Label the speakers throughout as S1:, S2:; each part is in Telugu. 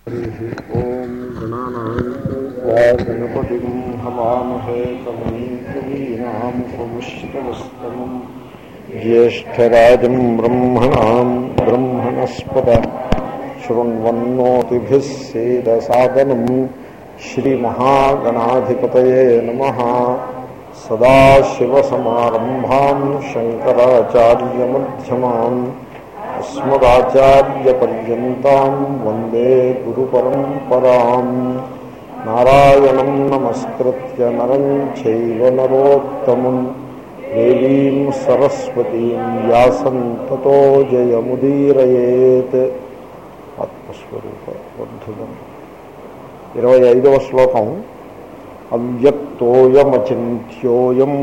S1: ॐ गणानां गणपतिं हवामहे कविं कवीनामुपमुष्टवस्तमम् ज्येष्ठराजं ब्रह्मणां ब्रह्मणस्पद शृण्वन्नोतिभिः सेदसादनम् श्रीमहागणाधिपतये नमः सदाशिवसमारम्भाम् शङ्कराचार्यमध्यमान् अस्मदाचार्यपर्यन्ताम् वन्दे गुरुपरम्पराम् नारायणम् नमस्कृत्य नरम् चैव नरोत्तमम् देवीम् सरस्वतीम् व्यासम् ततो जयमुदीरयेत् ఆత్మస్వరూప వర్ధులం ఇరవై ఐదవ శ్లోకం అవ్యక్తోయమచింత్యోయం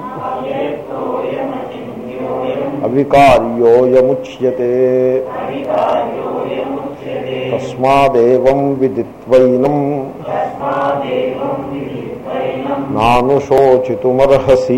S1: అవికార్యోయముచ్యతే తస్మాదేవం విదిత్వైనం నానుశోచితుమర్హసి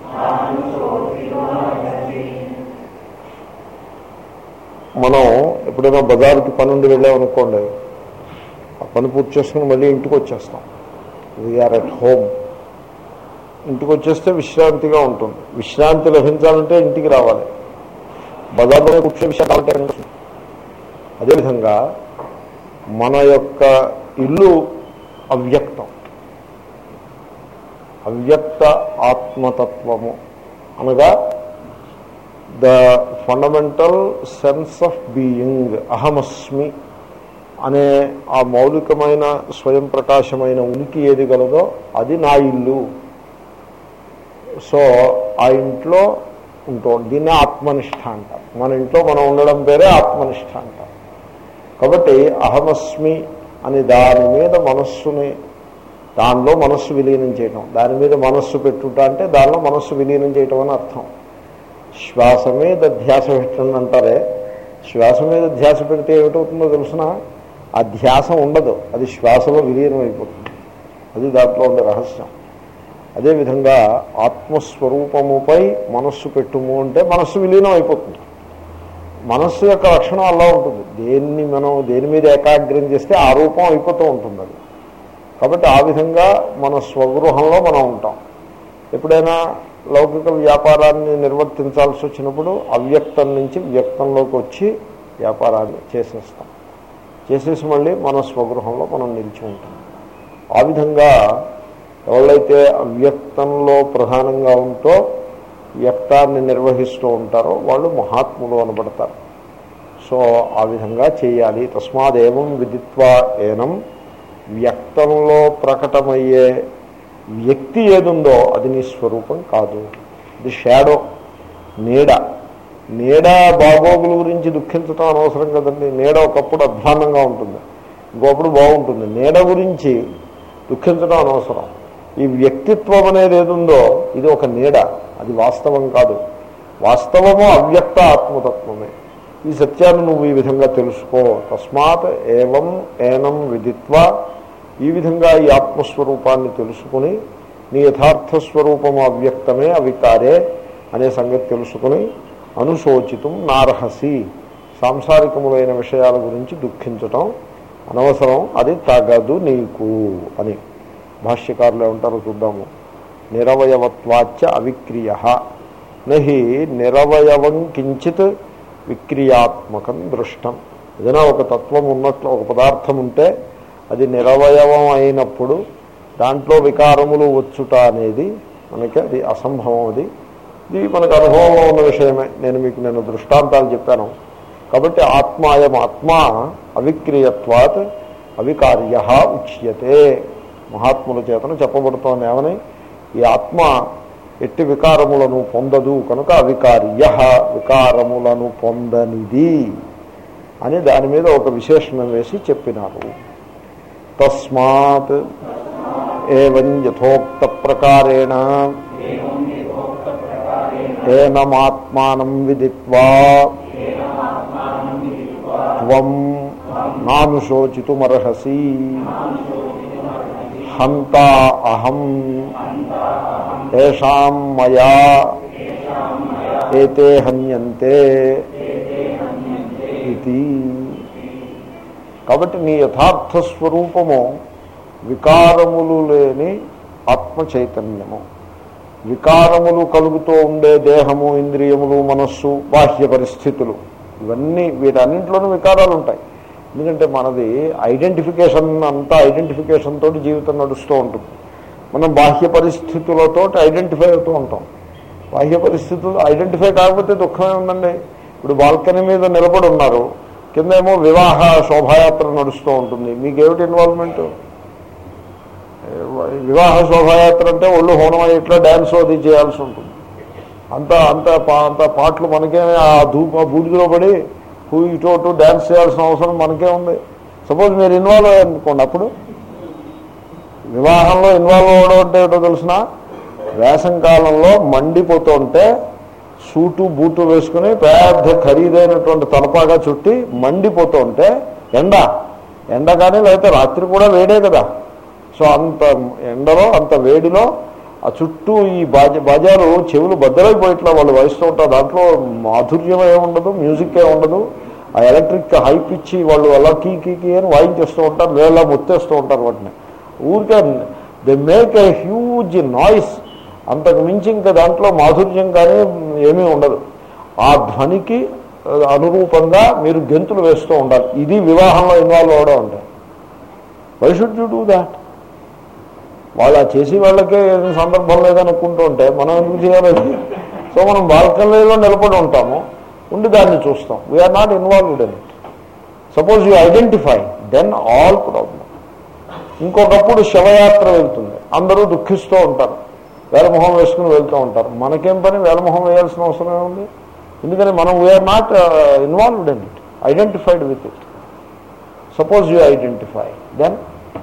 S1: మనం ఎప్పుడైనా బజారుకి పని ఉండి వెళ్ళామనుకోండి ఆ పని పూర్తి చేసుకుని మళ్ళీ ఇంటికి వచ్చేస్తాం వీఆర్ అట్ హోమ్ ఇంటికి వచ్చేస్తే విశ్రాంతిగా ఉంటుంది విశ్రాంతి లభించాలంటే ఇంటికి రావాలి బజార్లో కూర్చొని విషయాలు కావాలంటే అదేవిధంగా మన యొక్క ఇల్లు అవ్యక్తం అవ్యక్త ఆత్మతత్వము అనగా the fundamental sense of being అహమస్మి అనే ఆ మౌలికమైన స్వయం ప్రకాశమైన ఉనికి ఏది గలదో అది నా ఇల్లు సో ఆ ఇంట్లో ఉంటూ దీన్నే ఆత్మనిష్ట అంటారు మన ఇంట్లో మనం ఉండడం పేరే ఆత్మనిష్ట అంటారు కాబట్టి అహమస్మి అని దాని మీద మనస్సుని దానిలో మనస్సు విలీనం చేయటం దాని మీద మనస్సు పెట్టుట అంటే దానిలో మనస్సు విలీనం చేయటం అని అర్థం శ్వాస మీద ధ్యాస పెట్టండి అంటారే శ్వాస మీద ధ్యాస పెడితే ఏమిటవుతుందో తెలుసిన ఆ ధ్యాస ఉండదు అది శ్వాసలో విలీనం అయిపోతుంది అది దాంట్లో ఉండే రహస్యం అదేవిధంగా ఆత్మస్వరూపముపై మనస్సు పెట్టుము అంటే మనస్సు విలీనం అయిపోతుంది మనస్సు యొక్క లక్షణం అలా ఉంటుంది దేన్ని మనం దేని మీద ఏకాగ్రం చేస్తే ఆ రూపం అయిపోతూ ఉంటుంది అది కాబట్టి ఆ విధంగా మన స్వగృహంలో మనం ఉంటాం ఎప్పుడైనా లౌకిక వ్యాపారాన్ని నిర్వర్తించాల్సి వచ్చినప్పుడు అవ్యక్తం నుంచి వ్యక్తంలోకి వచ్చి వ్యాపారాన్ని చేసేస్తాం చేసేసి మళ్ళీ మన స్వగృహంలో మనం నిలిచి ఉంటాం ఆ విధంగా ఎవరైతే అవ్యక్తంలో ప్రధానంగా ఉంటో వ్యక్తాన్ని నిర్వహిస్తూ ఉంటారో వాళ్ళు మహాత్ములు అనబడతారు సో ఆ విధంగా చేయాలి తస్మాదేవం విదిత్వా ఏనం వ్యక్తంలో ప్రకటమయ్యే వ్యక్తి ఏదుందో అది నీ స్వరూపం కాదు ఇది షాడో నీడ నీడ బాగోగుల గురించి దుఃఖించడం అనవసరం కదండి నీడ ఒకప్పుడు అధ్వాన్నంగా ఉంటుంది ఇంకొప్పుడు బాగుంటుంది నీడ గురించి దుఃఖించడం అనవసరం ఈ వ్యక్తిత్వం అనేది ఏదుందో ఇది ఒక నీడ అది వాస్తవం కాదు వాస్తవము అవ్యక్త ఆత్మతత్వమే ఈ సత్యాన్ని నువ్వు ఈ విధంగా తెలుసుకో తస్మాత్ ఏవం ఏనం విదిత్వ ఈ విధంగా ఈ ఆత్మస్వరూపాన్ని తెలుసుకుని నీ యథార్థ స్వరూపము అవ్యక్తమే అవికారే అనే సంగతి తెలుసుకుని అనుశోచితం నార్హసి సాంసారికములైన విషయాల గురించి దుఃఖించటం అనవసరం అది తగదు నీకు అని భాష్యకారులు ఏమంటారో చూద్దాము నిరవయవత్వాచ అవిక్రియ నహి నిరవయవం కించిత్ విక్రియాత్మకం దృష్టం ఏదైనా ఒక తత్వం ఉన్నట్లు ఒక పదార్థం ఉంటే అది నిరవయవం అయినప్పుడు దాంట్లో వికారములు వచ్చుట అనేది మనకి అది అసంభవం అది ఇది మనకు అనుభవంలో ఉన్న విషయమే నేను మీకు నేను దృష్టాంతాలు చెప్పాను కాబట్టి ఆత్మ అయం ఆత్మ అవిక్రియత్వాత్ అవికార్య ఉచ్యతే మహాత్ముల చేతను చెప్పబడుతోంది ఏమని ఈ ఆత్మ ఎట్టి వికారములను పొందదు కనుక అవికార్య వికారములను పొందనిది అని దాని మీద ఒక విశేషణం వేసి చెప్పినారు తస్మాత్ ఏవం యథోక్త ప్రకారేణ ఏనమాత్మానం విదిత్వా త్వం నానుశోచితుమర్హసి హంత అహం తేషాం మయా ఏతే హన్యంతే ఇది కాబట్టి నీ యథార్థ స్వరూపము వికారములు లేని ఆత్మ చైతన్యము వికారములు కలుగుతూ ఉండే దేహము ఇంద్రియములు మనస్సు బాహ్య పరిస్థితులు ఇవన్నీ వీటన్నింటిలోనూ వికారాలు ఉంటాయి ఎందుకంటే మనది ఐడెంటిఫికేషన్ అంతా ఐడెంటిఫికేషన్ తోటి జీవితం నడుస్తూ ఉంటుంది మనం బాహ్య పరిస్థితులతో ఐడెంటిఫై అవుతూ ఉంటాం బాహ్య పరిస్థితులు ఐడెంటిఫై కాకపోతే దుఃఖమే ఉందండి ఇప్పుడు బాల్కనీ మీద నిలబడి ఉన్నారు కింద ఏమో వివాహ శోభాయాత్ర నడుస్తూ ఉంటుంది మీకేమిటి ఇన్వాల్వ్మెంట్ వివాహ శోభాయాత్ర అంటే ఒళ్ళు హోనం ఇట్లా డ్యాన్స్ అది చేయాల్సి ఉంటుంది అంత అంత పా- అంత పాటలు మనకే ఆ ధూప బూడిదలో పడి హూ ఇటు అటు డ్యాన్స్ చేయాల్సిన అవసరం మనకే ఉంది సపోజ్ మీరు ఇన్వాల్వ్ అయ్యారనుకోండి అప్పుడు వివాహంలో ఇన్వాల్వ్ అవ్వడం అంటే ఏంటో తెలిసిన వేసం కాలంలో మండిపోతూ ఉంటే సూటు బూటు వేసుకుని పెద్ద ఖరీదైనటువంటి తలపాగా చుట్టి మండిపోతూ ఉంటే ఎండ ఎండ కానీ లేకపోతే రాత్రి కూడా వేడే కదా సో అంత ఎండలో అంత వేడిలో ఆ చుట్టూ ఈ బాజ బాజాలు చెవులు బద్దలైపోయిట్లా వాళ్ళు వహిస్తూ ఉంటారు దాంట్లో మాధుర్యం ఏమి ఉండదు మ్యూజిక్ ఏ ఉండదు ఆ ఎలక్ట్రిక్ హై పిచ్చి వాళ్ళు అలా కీ కీ కీ అని వాయించేస్తూ ఉంటారు వేళ ముత్తేస్తూ ఉంటారు వాటిని ఊరికే they make a huge noise అంతకు మించి ఇంకా దాంట్లో మాధుర్యం కానీ ఏమీ ఉండదు ఆ ధ్వనికి అనురూపంగా మీరు గెంతులు వేస్తూ ఉండాలి ఇది వివాహంలో ఇన్వాల్వ్ అవడం అంటే why should you do that వాళ్ళు ఆ చేసి వాళ్ళకే ఏం సందర్భం లేదనుకుంటూ ఉంటే మనం ఎందుకు చేయాలి సో మనం బాల్కనీలో నిలబడి ఉంటాము ఉండి దాన్ని చూస్తాం we are not involved in it suppose you identify then all problem ఇంకొకప్పుడు శవయాత్ర వెళ్తుంది అందరూ దుఃఖిస్తూ ఉంటారు వేలమొహం వేసుకుని వెళ్తూ ఉంటారు మనకేం పని వేలమొహం వేయాల్సిన అవసరం ఏముంది ఎందుకని మనం we are not involved in it identified with it suppose you identify then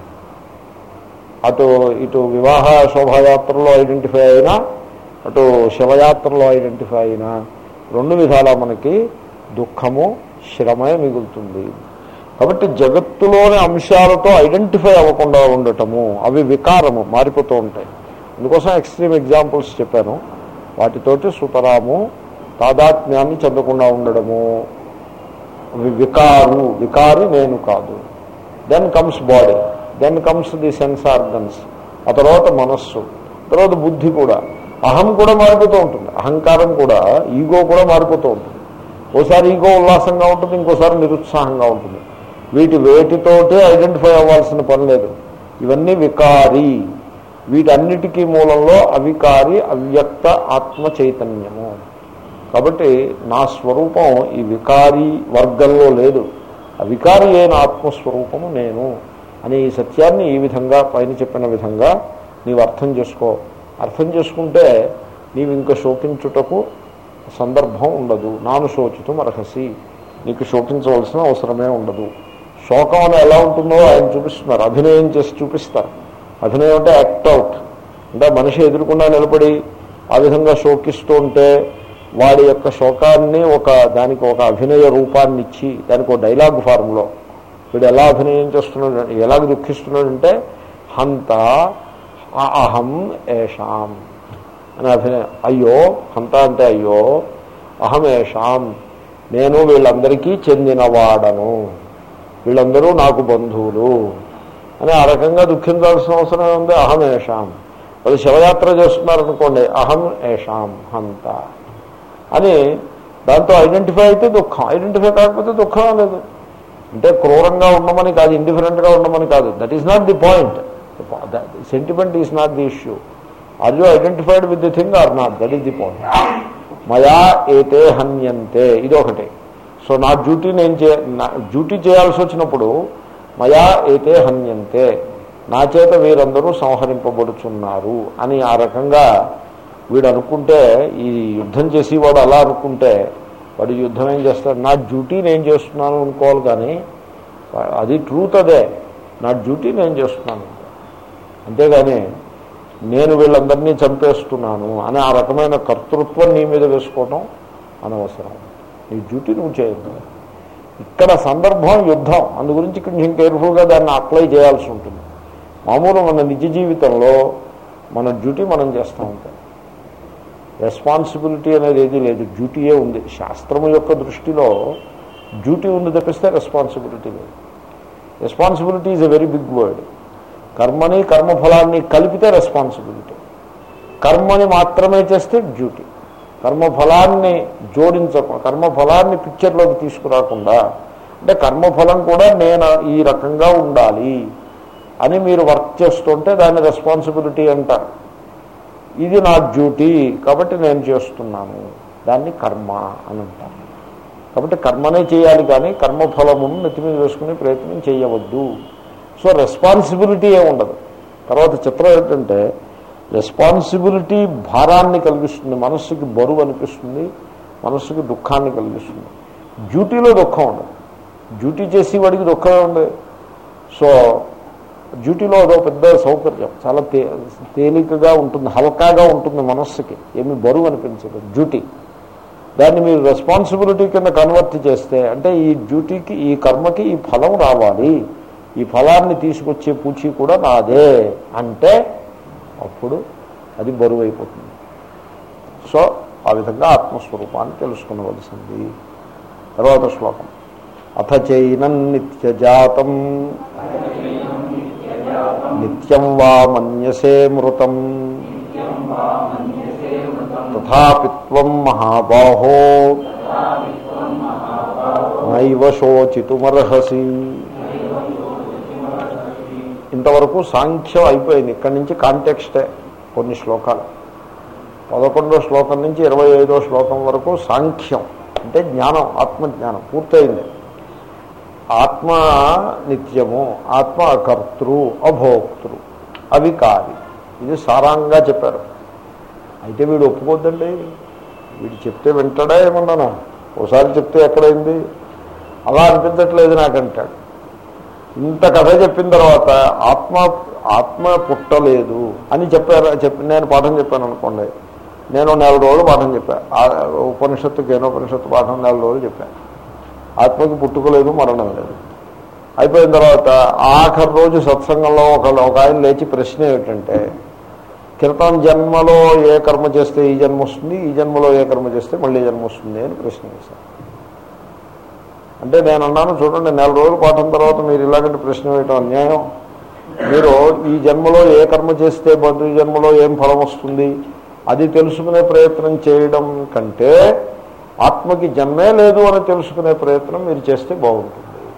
S1: అటు ఇటు వివాహ శోభాయాత్రలో ఐడెంటిఫై అయినా అటు శివయాత్రలో ఐడెంటిఫై అయినా రెండు విధాల మనకి దుఃఖము శ్రమే మిగులుతుంది కాబట్టి జగత్తులోని అంశాలతో ఐడెంటిఫై అవ్వకుండా ఉండటము అవి వికారము మారిపోతూ ఉంటాయి అందుకోసం ఎక్స్ట్రీమ్ ఎగ్జాంపుల్స్ చెప్పాను వాటితోటి సుతరాము తాదాత్మ్యాన్ని చెందకుండా ఉండడము అవి వికారు వికారి నేను కాదు then comes body then comes the sense organs ఆ తర్వాత మనస్సు తర్వాత బుద్ధి కూడా అహం కూడా మారిపోతూ ఉంటుంది అహంకారం కూడా ఈగో కూడా మారిపోతూ ఉంటుంది ఓసారి ఈగో ఉల్లాసంగా ఉంటుంది ఇంకోసారి నిరుత్సాహంగా ఉంటుంది వీటి వేటితోటే ఐడెంటిఫై అవ్వాల్సిన పని లేదు ఇవన్నీ వికారి వీటన్నిటికీ మూలంలో అవికారి అవ్యక్త ఆత్మ చైతన్యము కాబట్టి నా స్వరూపం ఈ వికారి వర్గంలో లేదు అవికారి అయిన ఆత్మస్వరూపము నేను అనే ఈ సత్యాన్ని ఈ విధంగా పైన చెప్పిన విధంగా నీవు అర్థం చేసుకో అర్థం చేసుకుంటే నీవు ఇంకా శోకించుటకు సందర్భం ఉండదు నాను శోచితం అర్హసి నీకు శోకించవలసిన అవసరమే ఉండదు శోకం అని ఎలా ఉంటుందో ఆయన చూపిస్తున్నారు అభినయం చేసి చూపిస్తారు అభినయం అంటే యాక్ట్ అవుట్ అంటే మనిషి ఎదురుకుండా నిలబడి ఆ విధంగా శోకిస్తూ ఉంటే వాడి యొక్క శోకాన్ని ఒక దానికి ఒక అభినయ రూపాన్ని ఇచ్చి దానికి ఒక డైలాగ్ ఫార్మ్లో వీడు ఎలా అభినయం చేస్తున్నాడు ఎలాగ దుఃఖిస్తున్నాడంటే హంత అహం ఏషాం అని అభినయం అయ్యో హంత అంటే అయ్యో అహం ఏషాం నేను వీళ్ళందరికీ చెందినవాడను వీళ్ళందరూ నాకు బంధువులు అని ఆ రకంగా దుఃఖించాల్సిన అవసరం ఉంది అహం ఏషాం వాళ్ళు శివయాత్ర చేస్తున్నారనుకోండి అహం ఏషాం హంత అని దాంతో ఐడెంటిఫై అయితే దుఃఖం ఐడెంటిఫై కాకపోతే దుఃఖం లేదు అంటే క్రూరంగా ఉండమని కాదు ఇండిఫరెంట్గా ఉండమని కాదు that is not the point sentiment is not the issue are you identified with the thing are not that is the point మయా ఏతే హన్యంతే ఇది ఒకటి సో నా డ్యూటీ నేను చే నా డ్యూటీ చేయాల్సి వచ్చినప్పుడు మయా ఏతే హన్యంతే నా చేత వీరందరూ సంహరింపబడుచున్నారు అని ఆ రకంగా వీడు అనుకుంటే ఈ యుద్ధం చేసేవాడు అలా అనుకుంటే వాడు యుద్ధం ఏం చేస్తాడు నా డ్యూటీ నేను చేస్తున్నాను అనుకోవాలి కానీ అది ట్రూత్ అదే నా డ్యూటీ నేను చేస్తున్నాను అంతేగాని నేను వీళ్ళందరినీ చంపేస్తున్నాను అని ఆ రకమైన కర్తృత్వం నీ మీద వేసుకోవటం అనవసరం నీ డ్యూటీ నువ్వు చేయొద్దు ఇక్కడ సందర్భం యుద్ధం అందు గురించి కొంచెం కేర్ఫుల్గా దాన్ని అప్లై చేయాల్సి ఉంటుంది మామూలు మన నిజ జీవితంలో మన డ్యూటీ మనం చేస్తూ ఉంటాం రెస్పాన్సిబిలిటీ అనేది ఏది లేదు డ్యూటీయే ఉంది శాస్త్రము యొక్క దృష్టిలో డ్యూటీ ఉంది తప్పిస్తే రెస్పాన్సిబిలిటీ లేదు responsibility is a very big word కర్మని కర్మఫలాన్ని కలిపితే రెస్పాన్సిబిలిటీ కర్మని మాత్రమే చేస్తే డ్యూటీ కర్మఫలాన్ని జోడించకుండా కర్మఫలాన్ని పిక్చర్లోకి తీసుకురాకుండా అంటే కర్మఫలం కూడా నేను ఈ రకంగా ఉండాలి అని మీరు వర్క్ చేస్తుంటే దాన్ని రెస్పాన్సిబిలిటీ అంటారు ఇది నా డ్యూటీ కాబట్టి నేను చేస్తున్నాను దాన్ని కర్మ అని అంటారు కాబట్టి కర్మనే చేయాలి కానీ కర్మఫలమును నెత్తిమీ వేసుకునే ప్రయత్నం చేయవద్దు సో రెస్పాన్సిబిలిటీ ఏ ఉండదు తర్వాత చిత్రం ఏంటంటే రెస్పాన్సిబిలిటీ భారాన్ని కలిగిస్తుంది మనస్సుకి బరువు అనిపిస్తుంది మనస్సుకి దుఃఖాన్ని కలిగిస్తుంది డ్యూటీలో దుఃఖం ఉండదు డ్యూటీ చేసి వాడికి దుఃఖమే ఉంది సో డ్యూటీలో అదో పెద్ద సౌకర్యం చాలా తే తేలికగా ఉంటుంది హల్కాగా ఉంటుంది మనస్సుకి ఏమి బరువు అనిపించదు డ్యూటీ దాన్ని మీరు రెస్పాన్సిబిలిటీ కింద కన్వర్ట్ చేస్తే అంటే ఈ డ్యూటీకి ఈ కర్మకి ఈ ఫలం రావాలి ఈ ఫలాన్ని తీసుకొచ్చే పూచి కూడా నాదే అంటే అప్పుడు అది బరువు అయిపోతుంది సో ఆ విధంగా ఆత్మస్వరూపాన్ని తెలుసుకునవలసింది తర్వాత శ్లోకం అథ చైనం నిత్యజాతం నిత్యం వా మన్యసే మృతం తథాపిత్వం మహాబాహో నైవ శోచితుమర్హసి ఇంతవరకు సాంఖ్యం అయిపోయింది ఇక్కడి నుంచి కాంటెక్స్టే కొన్ని శ్లోకాలు పదకొండో శ్లోకం నుంచి ఇరవై ఐదో శ్లోకం వరకు సాంఖ్యం అంటే జ్ఞానం ఆత్మజ్ఞానం పూర్తయింది ఆత్మ నిత్యము ఆత్మ అకర్తృ అభోక్తృ అవి కాదు ఇది సారాంగా చెప్పారు అయితే వీడు ఒప్పుకోద్దండి వీడు చెప్తే వింటాడా ఏమన్నాను ఒకసారి చెప్తే ఎక్కడైంది అలా అనిపించట్లేదు నాకంటాడు ఇంత కథ చెప్పిన తర్వాత ఆత్మ ఆత్మ పుట్టలేదు అని చెప్పారు చెప్పి నేను పాఠం చెప్పాను అనుకోండి నేను నెల రోజులు పాఠం చెప్పాను ఆ ఉపనిషత్తు కేనోపనిషత్తు పాఠం నెల రోజులు చెప్పాను ఆత్మకి పుట్టుకోలేదు మరణం లేదు అయిపోయిన తర్వాత ఆఖరి రోజు సత్సంగంలో ఒక ఒక ఆయన లేచి ప్రశ్న ఏమిటంటే క్రితం జన్మలో ఏ కర్మ చేస్తే ఈ జన్మ వస్తుంది ఈ జన్మలో ఏ కర్మ చేస్తే మళ్ళీ జన్మ వస్తుంది అని ప్రశ్న వేశాను అంటే నేను అన్నాను చూడండి నెల రోజులు పాఠం తర్వాత మీరు ఇలాగంటే ప్రశ్న వేయటం అన్యాయం మీరు ఈ జన్మలో ఏ కర్మ చేస్తే బదు జన్మలో ఏం ఫలం వస్తుంది అది తెలుసుకునే ప్రయత్నం చేయడం కంటే ఆత్మకి జన్మే లేదు అని తెలుసుకునే ప్రయత్నం మీరు చేస్తే బాగుంటుంది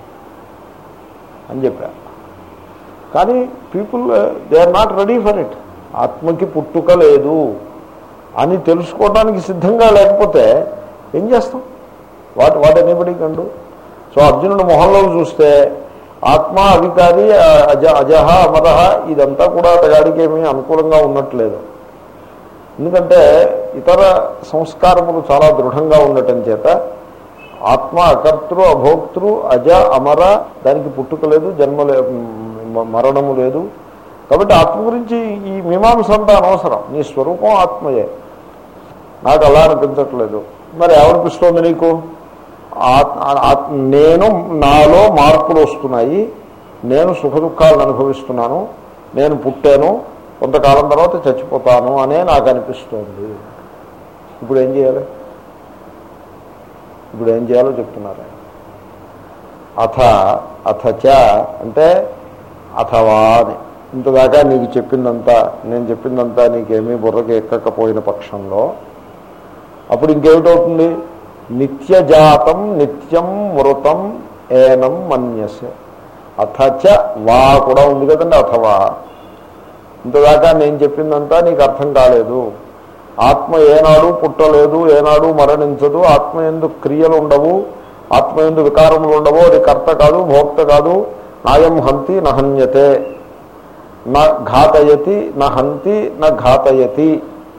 S1: అని చెప్పారు కానీ people they are not ready for it ఆత్మకి పుట్టుక లేదు అని తెలుసుకోవడానికి సిద్ధంగా లేకపోతే ఏం చేస్తాం what what anybody can do so అర్జునుడు మొహంలో చూస్తే ఆత్మ అవికారి అజ అజహ అమరహ ఇదంతా కూడా అతగాడికి ఏమీ అనుకూలంగా ఉన్నట్లేదు ఎందుకంటే ఇతర సంస్కారములు చాలా దృఢంగా ఉండటం చేత ఆత్మ అకర్తృ అభోక్తృ అజ అమర దానికి పుట్టుక లేదు జన్మ లే మ- మరణము లేదు కాబట్టి ఆత్మ గురించి ఈ మీమాంస అంతా అనవసరం నీ స్వరూపం ఆత్మయే నాకు అలా అనిపించట్లేదు మరి ఏమనిపిస్తోంది నీకు ఆత్- ఆత్- నేను నాలో మార్పులు వస్తున్నాయి నేను సుఖ దుఃఖాలను అనుభవిస్తున్నాను నేను పుట్టాను కొంతకాలం తర్వాత చచ్చిపోతాను అనే నాకు అనిపిస్తోంది ఇప్పుడు ఏం చేయాలి ఇప్పుడు ఏం చేయాలో చెప్తున్నారు ఆయన. అథ అథచ అంటే అథవా అని ఇంతదాకా నీకు చెప్పిందంతా నేను చెప్పిందంతా నీకేమీ బుర్రకి ఎక్కకపోయిన పక్షంలో అప్పుడు ఇంకేమిటవుతుంది నిత్యజాతం నిత్యం మృతం ఏనం మన్యసే అథచ వా కూడా ఉంది కదండి అథవా ఇంతదాకా నేను చెప్పిందంతా నీకు అర్థం కాలేదు ఆత్మ ఏనాడు పుట్టలేదు ఏనాడు మరణించదు ఆత్మ ఎందు క్రియలు ఉండవు ఆత్మ ఎందు వికారములు ఉండవు అది కర్త కాదు భోక్త కాదు నాయం హంతి నహన్యతే నా ఘాతయతి నా హంతి నా ఘాతయతి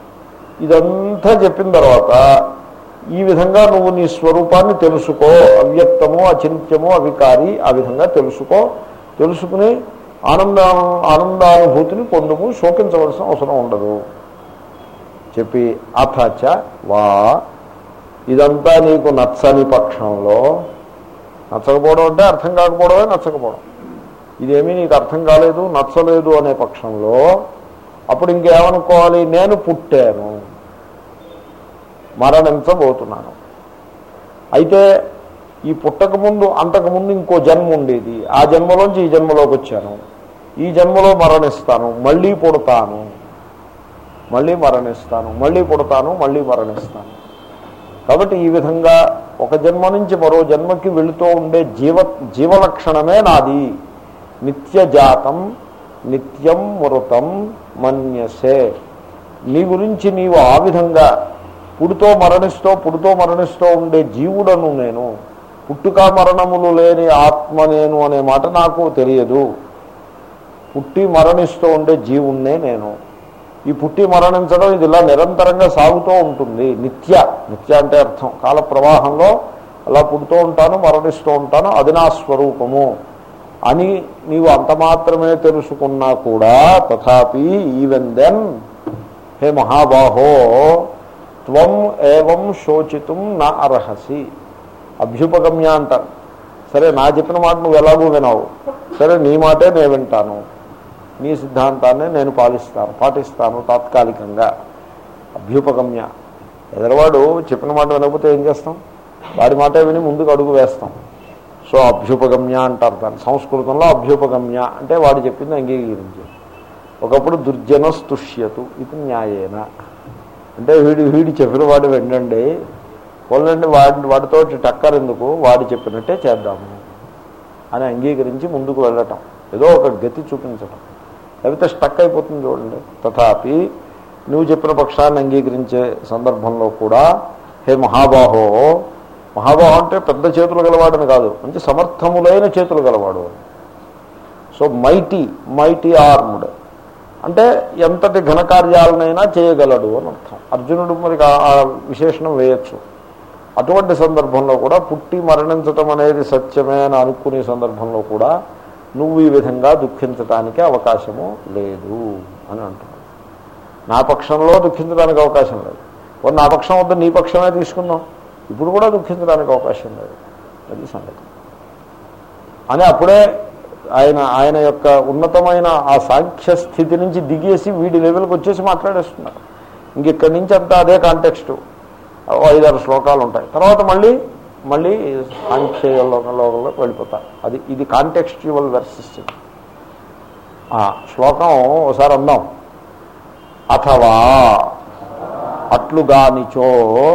S1: ఇదంతా చెప్పిన తర్వాత ఈ విధంగా నువ్వు నీ స్వరూపాన్ని తెలుసుకో అవ్యక్తము అచింత్యము అవికారి ఆ విధంగా తెలుసుకో తెలుసుకుని ఆనంద ఆనందానుభూతిని పొందుము శోకించవలసిన అవసరం ఉండదు చెప్పి అథచ వా ఇదంతా నీకు నచ్చని పక్షంలో నచ్చకపోవడం అంటే అర్థం కాకపోవడమే నచ్చకపోవడం ఇదేమీ నీకు అర్థం కాలేదు నచ్చలేదు అనే పక్షంలో అప్పుడు ఇంకేమనుకోవాలి నేను పుట్టాను మరణించబోతున్నాను అయితే ఈ పుట్టక ముందు అంతకుముందు ఇంకో జన్మ ఉండేది ఆ జన్మలోంచి ఈ జన్మలోకి వచ్చాను ఈ జన్మలో మరణిస్తాను మళ్ళీ పుడతాను మళ్ళీ మరణిస్తాను మళ్ళీ పుడతాను మళ్ళీ మరణిస్తాను కాబట్టి ఈ విధంగా ఒక జన్మ నుంచి మరో జన్మకి వెళుతూ ఉండే జీవ జీవలక్షణమే నాది నిత్యజాతం నిత్యం మృతం మన్యసే నీ గురించి నీవు ఆ విధంగా పుడుతో మరణిస్తూ పుడుతో మరణిస్తూ ఉండే జీవుడను నేను పుట్టుక మరణములు లేని ఆత్మ నేను అనే మాట నాకు తెలియదు పుట్టి మరణిస్తూ ఉండే జీవుణ్ణే నేను ఈ పుట్టి మరణించడం ఇది ఇలా నిరంతరంగా సాగుతూ ఉంటుంది నిత్య నిత్య అంటే అర్థం కాల ప్రవాహంలో అలా పుడుతూ ఉంటాను మరణిస్తూ ఉంటాను అది నా స్వరూపము అని నీవు అంత మాత్రమే తెలుసుకున్నా కూడా తథాపి ఈవెన్ దెన్ హే మహాబాహో త్వం ఏవం శోచితం నా అర్హసి అభ్యుపగమ్య అంటారు సరే నా చెప్పిన మాట నువ్వు ఎలాగూ వినవు సరే నీ మాటే నేను వింటాను నీ సిద్ధాంతాన్ని నేను పాలిస్తాను పాటిస్తాను తాత్కాలికంగా అభ్యుపగమ్య ఎదరవాడు చెప్పిన మాట వినకపోతే ఏం చేస్తాం వాడి మాటే విని ముందుకు అడుగు వేస్తాం సో అభ్యుపగమ్య అంటారు దాన్ని సంస్కృతంలో అభ్యుపగమ్య అంటే వాడు చెప్పింది అంగీకరించి ఒకప్పుడు దుర్జనస్తుష్యతు ఇది న్యాయేన అంటే వీడి వీడి చెప్పిన వాడు వెండండి వాళ్ళండి వాడి వాడితో టక్కర్ ఎందుకు వాడు చెప్పినట్టే చేద్దాము అని అంగీకరించి ముందుకు వెళ్ళటం ఏదో ఒక గతి చూపించటం లేకపోతే స్టక్ అయిపోతుంది చూడండి తథాపి నువ్వు చెప్పిన పక్షాన్ని అంగీకరించే సందర్భంలో కూడా హే మహాబాహో మహాబాహో అంటే పెద్ద చేతులు గలవాడని కాదు మంచి సమర్థములైన చేతులు గలవాడు సో మైటీ మైటీ ఆర్మ్డ్ అంటే ఎంతటి ఘనకార్యాలనైనా చేయగలడు అని అర్థం అర్జునుడు మరి ఆ- ఆ విశేషణం వేయచ్చు అటువంటి సందర్భంలో కూడా పుట్టి మరణించటం అనేది సత్యమే అని అనుకునే సందర్భంలో కూడా నువ్వు ఈ విధంగా దుఃఖించటానికి అవకాశము లేదు అని అంటున్నాడు నా పక్షంలో దుఃఖించడానికి అవకాశం లేదు ఓ నా పక్షం వద్ద నీ పక్షమే తీసుకుందాం ఇప్పుడు కూడా దుఃఖించడానికి అవకాశం లేదు అది సంగతి అని అప్పుడే ఆయన ఆయన యొక్క ఉన్నతమైన ఆ సాంఖ్య స్థితి నుంచి దిగేసి వీడి లెవెల్కి వచ్చేసి మాట్లాడేస్తున్నారు ఇంక ఇక్కడి నుంచి అంతా అదే కాంటెక్స్ట్ ఐదారు శ్లోకాలు ఉంటాయి తర్వాత మళ్ళీ మళ్ళీ సాంఖ్య లోకంలోకి వెళ్ళిపోతారు అది ఇది కాంటెక్స్చువల్ వెర్సెస్ ఆ శ్లోకం ఒకసారి అందాం అథవా అట్లుగానిచో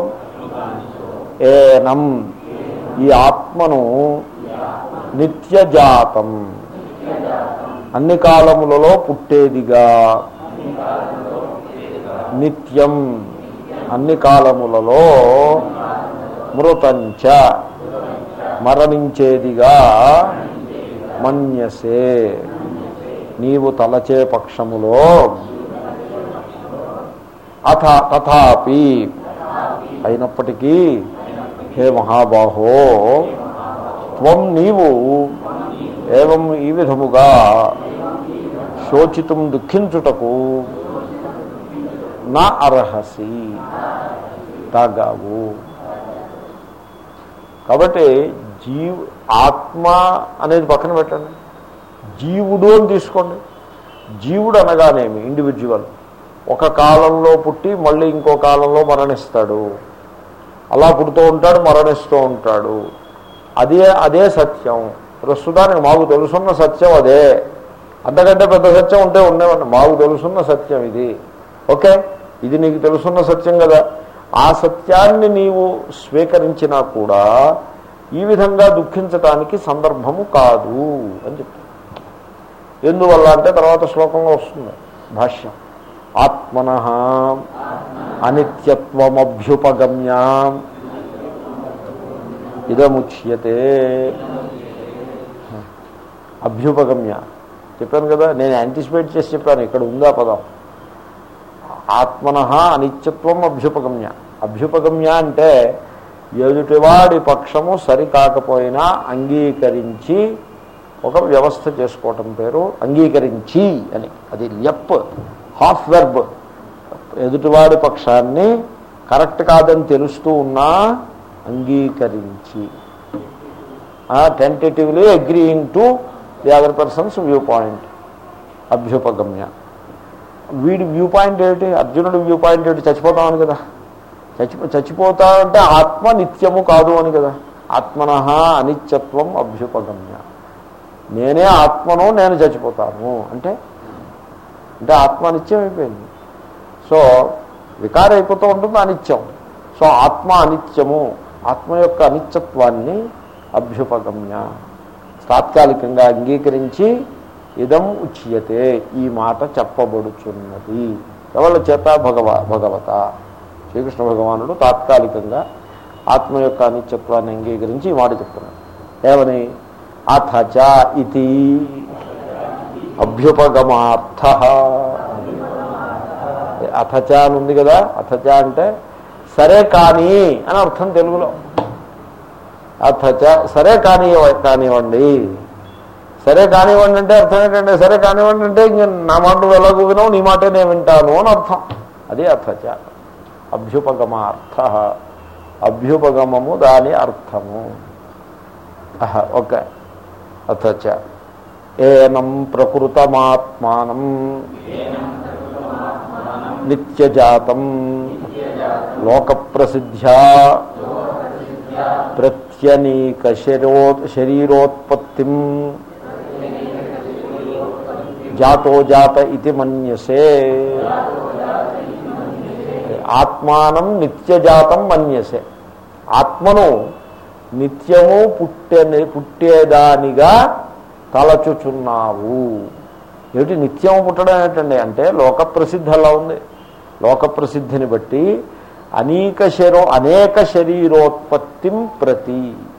S1: ఏనం ఈ ఆత్మను నిత్యజాతం అన్ని కాలములలో పుట్టేదిగా నిత్యం అన్ని కాలములలో మృతంచ మరణించేదిగా మన్యసే నీవు తలచే పక్షములో అథ తథాపి అయినప్పటికీ హే మహాబాహో త్వం నీవు ఏవం ఈ విధముగా శోచితం దుఃఖించుటకు నా అర్హసి తాగావు కాబట్టి జీవ్ ఆత్మ అనేది పక్కన పెట్టండి జీవుడు అని తీసుకోండి జీవుడు అనగానేమి ఇండివిజువల్ ఒక కాలంలో పుట్టి మళ్ళీ ఇంకో కాలంలో మరణిస్తాడు అలా పుడుతూ ఉంటాడు మరణిస్తూ ఉంటాడు అదే అదే సత్యం ప్రస్తుతానికి మాకు తెలుసున్న సత్యం అదే అంతకంటే పెద్ద సత్యం ఉంటే ఉండేవాడిని మాకు తెలుసున్న సత్యం ఇది ఓకే ఇది నీకు తెలుసున్న సత్యం కదా ఆ సత్యాన్ని నీవు స్వీకరించినా కూడా ఈ విధంగా దుఃఖించటానికి సందర్భము కాదు అని చెప్తాను ఎందువల్ల అంటే తర్వాత శ్లోకంలో వస్తుంది భాష్యం ఆత్మన అనిత్యత్వమభ్యుపగమ్య ఇదముచ్యతే అభ్యుపగమ్య చెప్పాను కదా నేను యాంటిసిపేట్ చేసి చెప్పాను ఇక్కడ ఉందా పదం ఆత్మన అనిత్యత్వం అభ్యుపగమ్య అభ్యుపగమ్య అంటే ఎదుటివాడి పక్షము సరికాకపోయినా అంగీకరించి ఒక వ్యవస్థ చేసుకోవటం పేరు అంగీకరించి అని అది లెప్ హాఫ్ వెర్బ్ ఎదుటివాడి పక్షాన్ని కరెక్ట్ కాదని తెలుస్తూ ఉన్నా అంగీకరించి tentatively agreeing to the other persons view point అభ్యుపగమ్య వీడి వ్యూ పాయింట్ ఏమిటి అర్జునుడి వ్యూ పాయింట్ ఏమిటి చచ్చిపోతామని కదా చచ్చి చచ్చిపోతా అంటే ఆత్మ నిత్యము కాదు అని కదా ఆత్మన అనిత్యత్వం అభ్యుపగమ్య నేనే ఆత్మను నేను చచ్చిపోతాను అంటే అంటే ఆత్మ అనిత్యం అయిపోయింది సో వికారం అయిపోతూ ఉంటుంది అనిత్యం సో ఆత్మ అనిత్యము ఆత్మ యొక్క అనిత్యత్వాన్ని అభ్యుపగమ్య తాత్కాలికంగా అంగీకరించి ఇదం ఉచ్యతే ఈ మాట చెప్పబడుచున్నది ఎవరి చేత భగవ భగవత శ్రీకృష్ణ భగవానుడు తాత్కాలికంగా ఆత్మ యొక్క అనిత్యత్వాన్ని అంగీకరించి ఈ మాట చెప్తున్నాడు ఏమని అథచ ఇది అభ్యుపగమార్థ అథచ అని ఉంది కదా అథచ అంటే సరే కానీ అని అర్థం తెలుగులో అథచ సరే కాని కానివ్వండి సరే కానివ్వండి అంటే అర్థం ఏంటంటే సరే కానివ్వండి అంటే ఇంక నా మాట నువ్వు ఎలాగూ వినవు నీ మాటే నేను వింటాను అని అర్థం అది అర్థచ అభ్యుపగమార్థ అభ్యుపగమము దాని అర్థము అహ, ఓకే అథచ ఏనం ప్రకృతమాత్మానం నిత్యజాతం లోక ప్రసిద్ధ్యా ప్రత్యనీక శరో శరీరోత్పత్తి జాతో జాత ఇది మన్యసే ఆత్మానం నిత్యజాతం మన్యసే ఆత్మను నిత్యము పుట్టే పుట్టేదానిగా తలచుచున్నావు ఏమిటి నిత్యం పుట్టడం ఏంటండి అంటే లోక ప్రసిద్ధి అలా ఉంది లోక ప్రసిద్ధిని బట్టి అనేక శరో అనేక శరీరోత్పత్తిం ప్రతి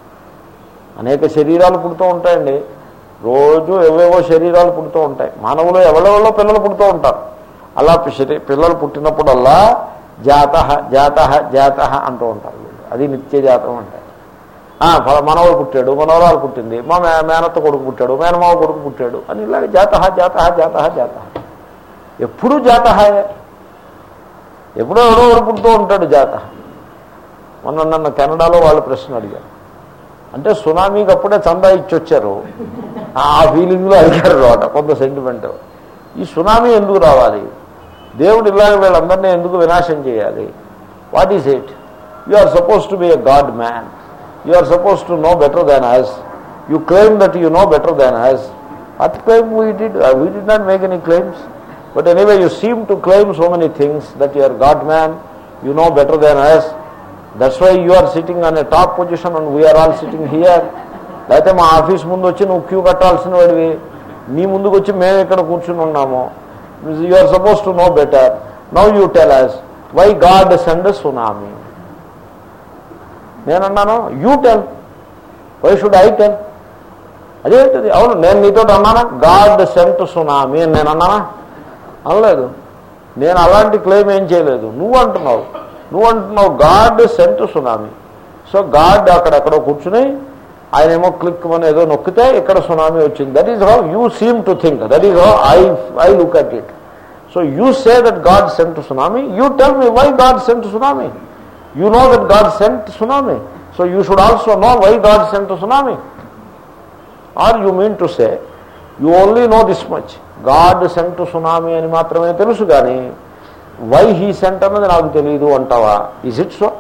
S1: అనేక శరీరాలు పుడుతూ ఉంటాయండి రోజు ఎవేవో శరీరాలు పుడుతూ ఉంటాయి మానవులు ఎవరెవరో పిల్లలు పుడుతూ ఉంటారు అలా శరీ పిల్లలు పుట్టినప్పుడల్లా జాత జాత జాత అంటూ ఉంటారు వీళ్ళు. అది నిత్య జాతం అంటే ఆ, ఫల మనవడు పుట్టాడు మనవరాలు పుట్టింది మా మే మేనత్త కొడుకు పుట్టాడు మేనమావ కొడుకు పుట్టాడు అని ఇలాగ జాత జాత జాత జాత ఎప్పుడూ జాతహాయే ఎప్పుడో ఎవడో ఎవరు పుడుతూ ఉంటాడు జాత మొన్న నన్ను కెనడాలో వాళ్ళు ప్రశ్న అడిగారు అంటే సునామీకి అప్పుడే చందా ఇచ్చి వచ్చారు ఆ ఫీలింగ్లో అడిగారు అనమాట కొంత సెంటిమెంట్ ఈ సునామీ ఎందుకు రావాలి దేవుడు ఇలాగ వీళ్ళందరినీ ఎందుకు వినాశం చేయాలి what is it you are suppose to be a god man you are suppose to know better than as you claim that you know better than as at claim we did we did not make any claims but anyway you seem to claim so many things that you are god man you know better than as that's why you are sitting on a top position and we are all sitting here లేకపోతే మా ఆఫీస్ ముందు వచ్చి నువ్వు క్యూ కట్టాల్సిన వాడివి నీ ముందుకు వచ్చి మేము ఇక్కడ కూర్చుని ఉన్నాము you are suppose to know better now you tell us why God send tsunami నేనన్నాను you tell why should I tell అదేంటిది అవును నేను నీతో అన్నానా గాడ్ సెంట్ సునామీ అని నేను అన్నానా అనలేదు నేను అలాంటి క్లెయిమ్ ఏం చేయలేదు నువ్వు అంటున్నావు నువ్వు అంటున్నావు God sent tsunami so God అక్కడెక్కడో కూర్చుని ఆయన ఏమో క్లిక్ అని ఏదో నొక్కితే ఇక్కడ సునామీ వచ్చింది that is how you seem to think that is how I I look at it so you say that God sent tsunami you tell me why God sent tsunami you know that God sent tsunami so you should also know why God sent tsunami are you mean to say you only know this much God sent tsunami అని మాత్రమే తెలుసు కానీ వై హీ సెంట్ అన్నది నాకు తెలియదు అంటావా is it so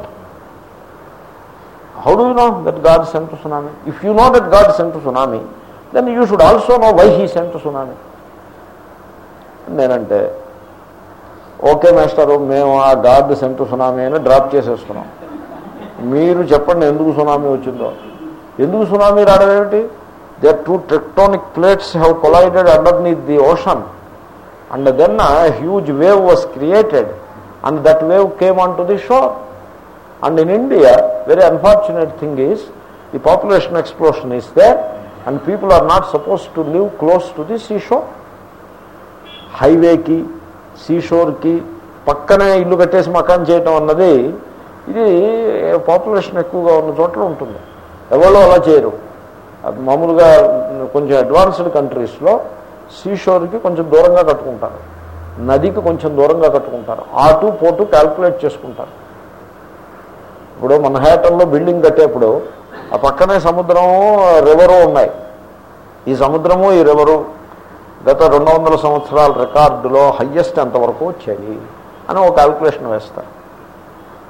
S1: how do you know that God sent tsunami if you know that God sent tsunami then you should also know why he sent tsunami నేనంటే ఓకే మాస్టరు మేము ఆ గాడ్ సెంట్ సునామీ అని డ్రాప్ చేసేస్తున్నాం మీరు చెప్పండి ఎందుకు సునామీ వచ్చిందో ఎందుకు సునామీ రావడం ఏమిటి there two tectonic plates have collided underneath the ocean and then huge wave was created and that wave came on to the shore and in India very unfortunate thing is the population explosion is there and people are not suppose to live close to the seashore హైవేకి సీషోర్కి పక్కనే ఇల్లు కట్టేసి మకాన్ చేయటం అన్నది ఇది పాపులేషన్ ఎక్కువగా ఉన్న చోట్ల ఉంటుంది ఎవరో అలా చేయరు అది మామూలుగా కొంచెం అడ్వాన్స్డ్ కంట్రీస్లో సీషోర్కి కొంచెం దూరంగా కట్టుకుంటారు నదికి కొంచెం దూరంగా కట్టుకుంటారు ఆటు పోటు క్యాల్కులేట్ చేసుకుంటారు ఇప్పుడు మన్హాటన్లో బిల్డింగ్ కట్టేప్పుడు ఆ పక్కనే సముద్రము రివరు ఉన్నాయి ఈ సముద్రము ఈ రివరు గత రెండు వందల సంవత్సరాల రికార్డులో హయ్యెస్ట్ ఎంతవరకు వచ్చాయి అని ఒక క్యాల్కులేషన్ వేస్తారు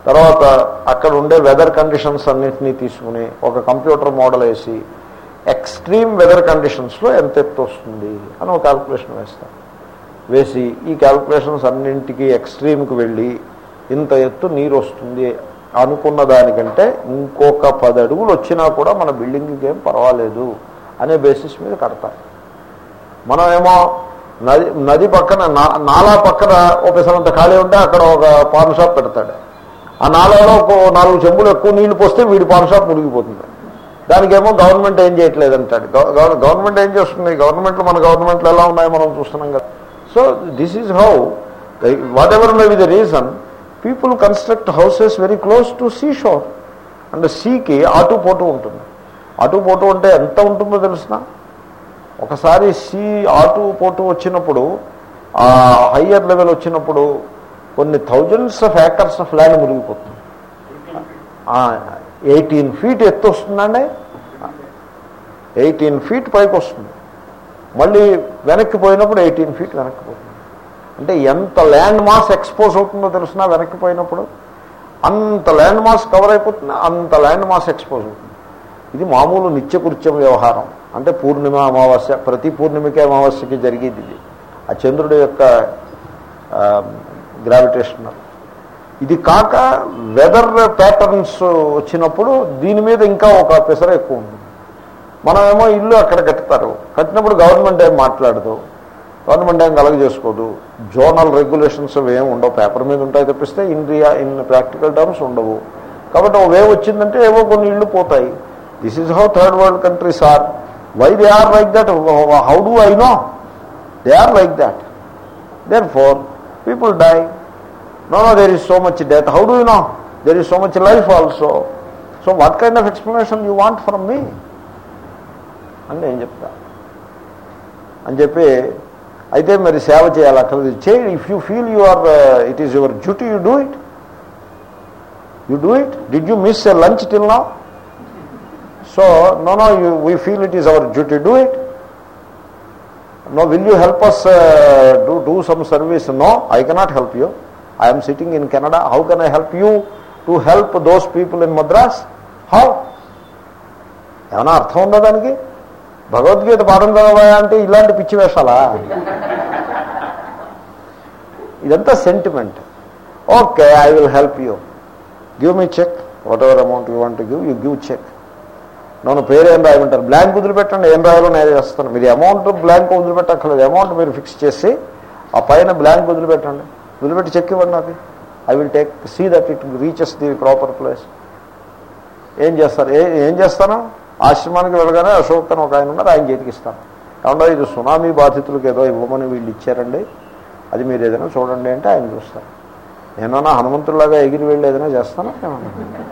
S1: తర్వాత అక్కడ ఉండే వెదర్ కండిషన్స్ అన్నింటినీ తీసుకుని ఒక కంప్యూటర్ మోడల్ వేసి ఎక్స్ట్రీమ్ వెదర్ కండిషన్స్లో ఎంత ఎత్తు వస్తుంది అని ఒక క్యాల్కులేషన్ వేస్తారు వేసి ఈ క్యాల్కులేషన్స్ అన్నింటికి ఎక్స్ట్రీమ్కి వెళ్ళి ఇంత ఎత్తు నీరు వస్తుంది అనుకున్న దానికంటే ఇంకొక పది అడుగులు వచ్చినా కూడా మన బిల్డింగ్కి ఏం పర్వాలేదు అనే బేసిస్ మీద కడతారు మనం ఏమో నది నది పక్కన నా- నాలా పక్కన ఒక పిసరంత ఖాళీ ఉంటే అక్కడ ఒక పాన్ షాప్ పెడతాడు ఆ నాలాలో ఒక నాలుగు చెంబులు ఎక్కువ నీళ్లు పోస్తే వీడి పాన్ షాప్ మునిగిపోతుంది దానికేమో గవర్నమెంట్ ఏం చేయట్లేదు అంటాడు గవ- గవ- గవర్నమెంట్ ఏం చేస్తుంది గవర్నమెంట్లు మన గవర్నమెంట్లు ఎలా ఉన్నాయో మనం చూస్తున్నాం కదా so this is how whatever may be the reason people construct houses very close to seashore and సీకి అటు పోటు ఉంటుంది అటు పోటు అంటే ఎంత ఉంటుందో తెలుసిన ఒకసారి సీ ఆటు పోటు వచ్చినప్పుడు ఆ హయ్యర్ లెవెల్ వచ్చినప్పుడు కొన్ని thousands of acres of land మునిగిపోతుంది ఎయిటీన్ ఫీట్ ఎత్తు వస్తుందండి ఎయిటీన్ ఫీట్ పైకి వస్తుంది మళ్ళీ వెనక్కి పోయినప్పుడు ఎయిటీన్ ఫీట్ వెనక్కి పోతుంది అంటే ఎంత ల్యాండ్ మాస్ ఎక్స్పోజ్ అవుతుందో తెలిసినా వెనక్కి పోయినప్పుడు అంత ల్యాండ్ మాస్ కవర్ అయిపోతుంది అంత ల్యాండ్ మాస్ ఎక్స్పోజ్ అవుతుంది ఇది మామూలు నిత్యకృత్యం వ్యవహారం అంటే పూర్ణిమ అమావాస్య ప్రతి పూర్ణిమకి అమావాస్యకి జరిగేది ఇది ఆ చంద్రుడి యొక్క గ్రావిటేషనల్ ఇది కాక వెదర్ ప్యాటర్న్స్ వచ్చినప్పుడు దీని మీద ఇంకా ఒక పెసర ఎక్కువ ఉంటుంది మనమేమో ఇల్లు అక్కడ కట్టుతారు కట్టినప్పుడు గవర్నమెంట్ ఏం మాట్లాడదు గవర్నమెంట్ ఏం కలగ చేసుకోదు జోనల్ రెగ్యులేషన్స్ ఏమి ఉండవు పేపర్ మీద ఉంటాయి తప్పిస్తే ఇన్ రియా ఇన్ ప్రాక్టికల్ టర్మ్స్ ఉండవు కాబట్టి ఓ వేవ్ వచ్చిందంటే ఏవో కొన్ని ఇళ్ళు పోతాయి this is how third world countries are why they are like that how do I know they are like that therefore people die no no there is so much death how do you know there is so much life also so what kind of explanation you want from me అని నేను చెప్తా అని చెప్పి అయితే మరి సేవ చేయాలి అక్కడ చేయండి if you feel you are it is your duty you do it you do it did you miss a lunch till నా so no no you we feel it is our duty do it no will you help us uh, do do some service no i cannot help you i am sitting in canada how can i help you to help those people in madras how ఏమైనా అర్థం ఉందా దానికి భగవద్గీత పాఠం చదవయా అంటే ఇలాంటి పిచ్చి వేషాలా ఇదంతా sentiment okay I will help you give me cheque whatever amount you want give you give cheque నన్ను పేరు ఏం రాయమంటారు బ్లాంక్ వదిలిపెట్టండి ఏం రాయాలో నేను చేస్తాను మీరు అమౌంట్ బ్లాంక్ వదిలిపెట్టక్కర్లేదు అమౌంట్ మీరు ఫిక్స్ చేసి ఆ పైన బ్లాంక్ వదిలిపెట్టండి వదిలిపెట్టి చెక్ ఇవ్వండి నాకు I will take see that it reaches the proper place ఏం చేస్తారు ఏ ఏం చేస్తాను ఆశ్రమానికి వెళ్ళగానే అశోక్ అని ఒక ఆయన ఉన్నారు ఆయన చేతికి ఇస్తాను ఏమన్నా ఇది సునామీ బాధితులకు ఏదో ఇవ్వమని వీళ్ళు ఇచ్చారండి అది మీరు ఏదైనా చూడండి అంటే ఆయన చూస్తారు నేనన్నా హనుమంతుడిలాగా ఎగిరి వెళ్ళి ఏదైనా చేస్తానా ఏమన్నా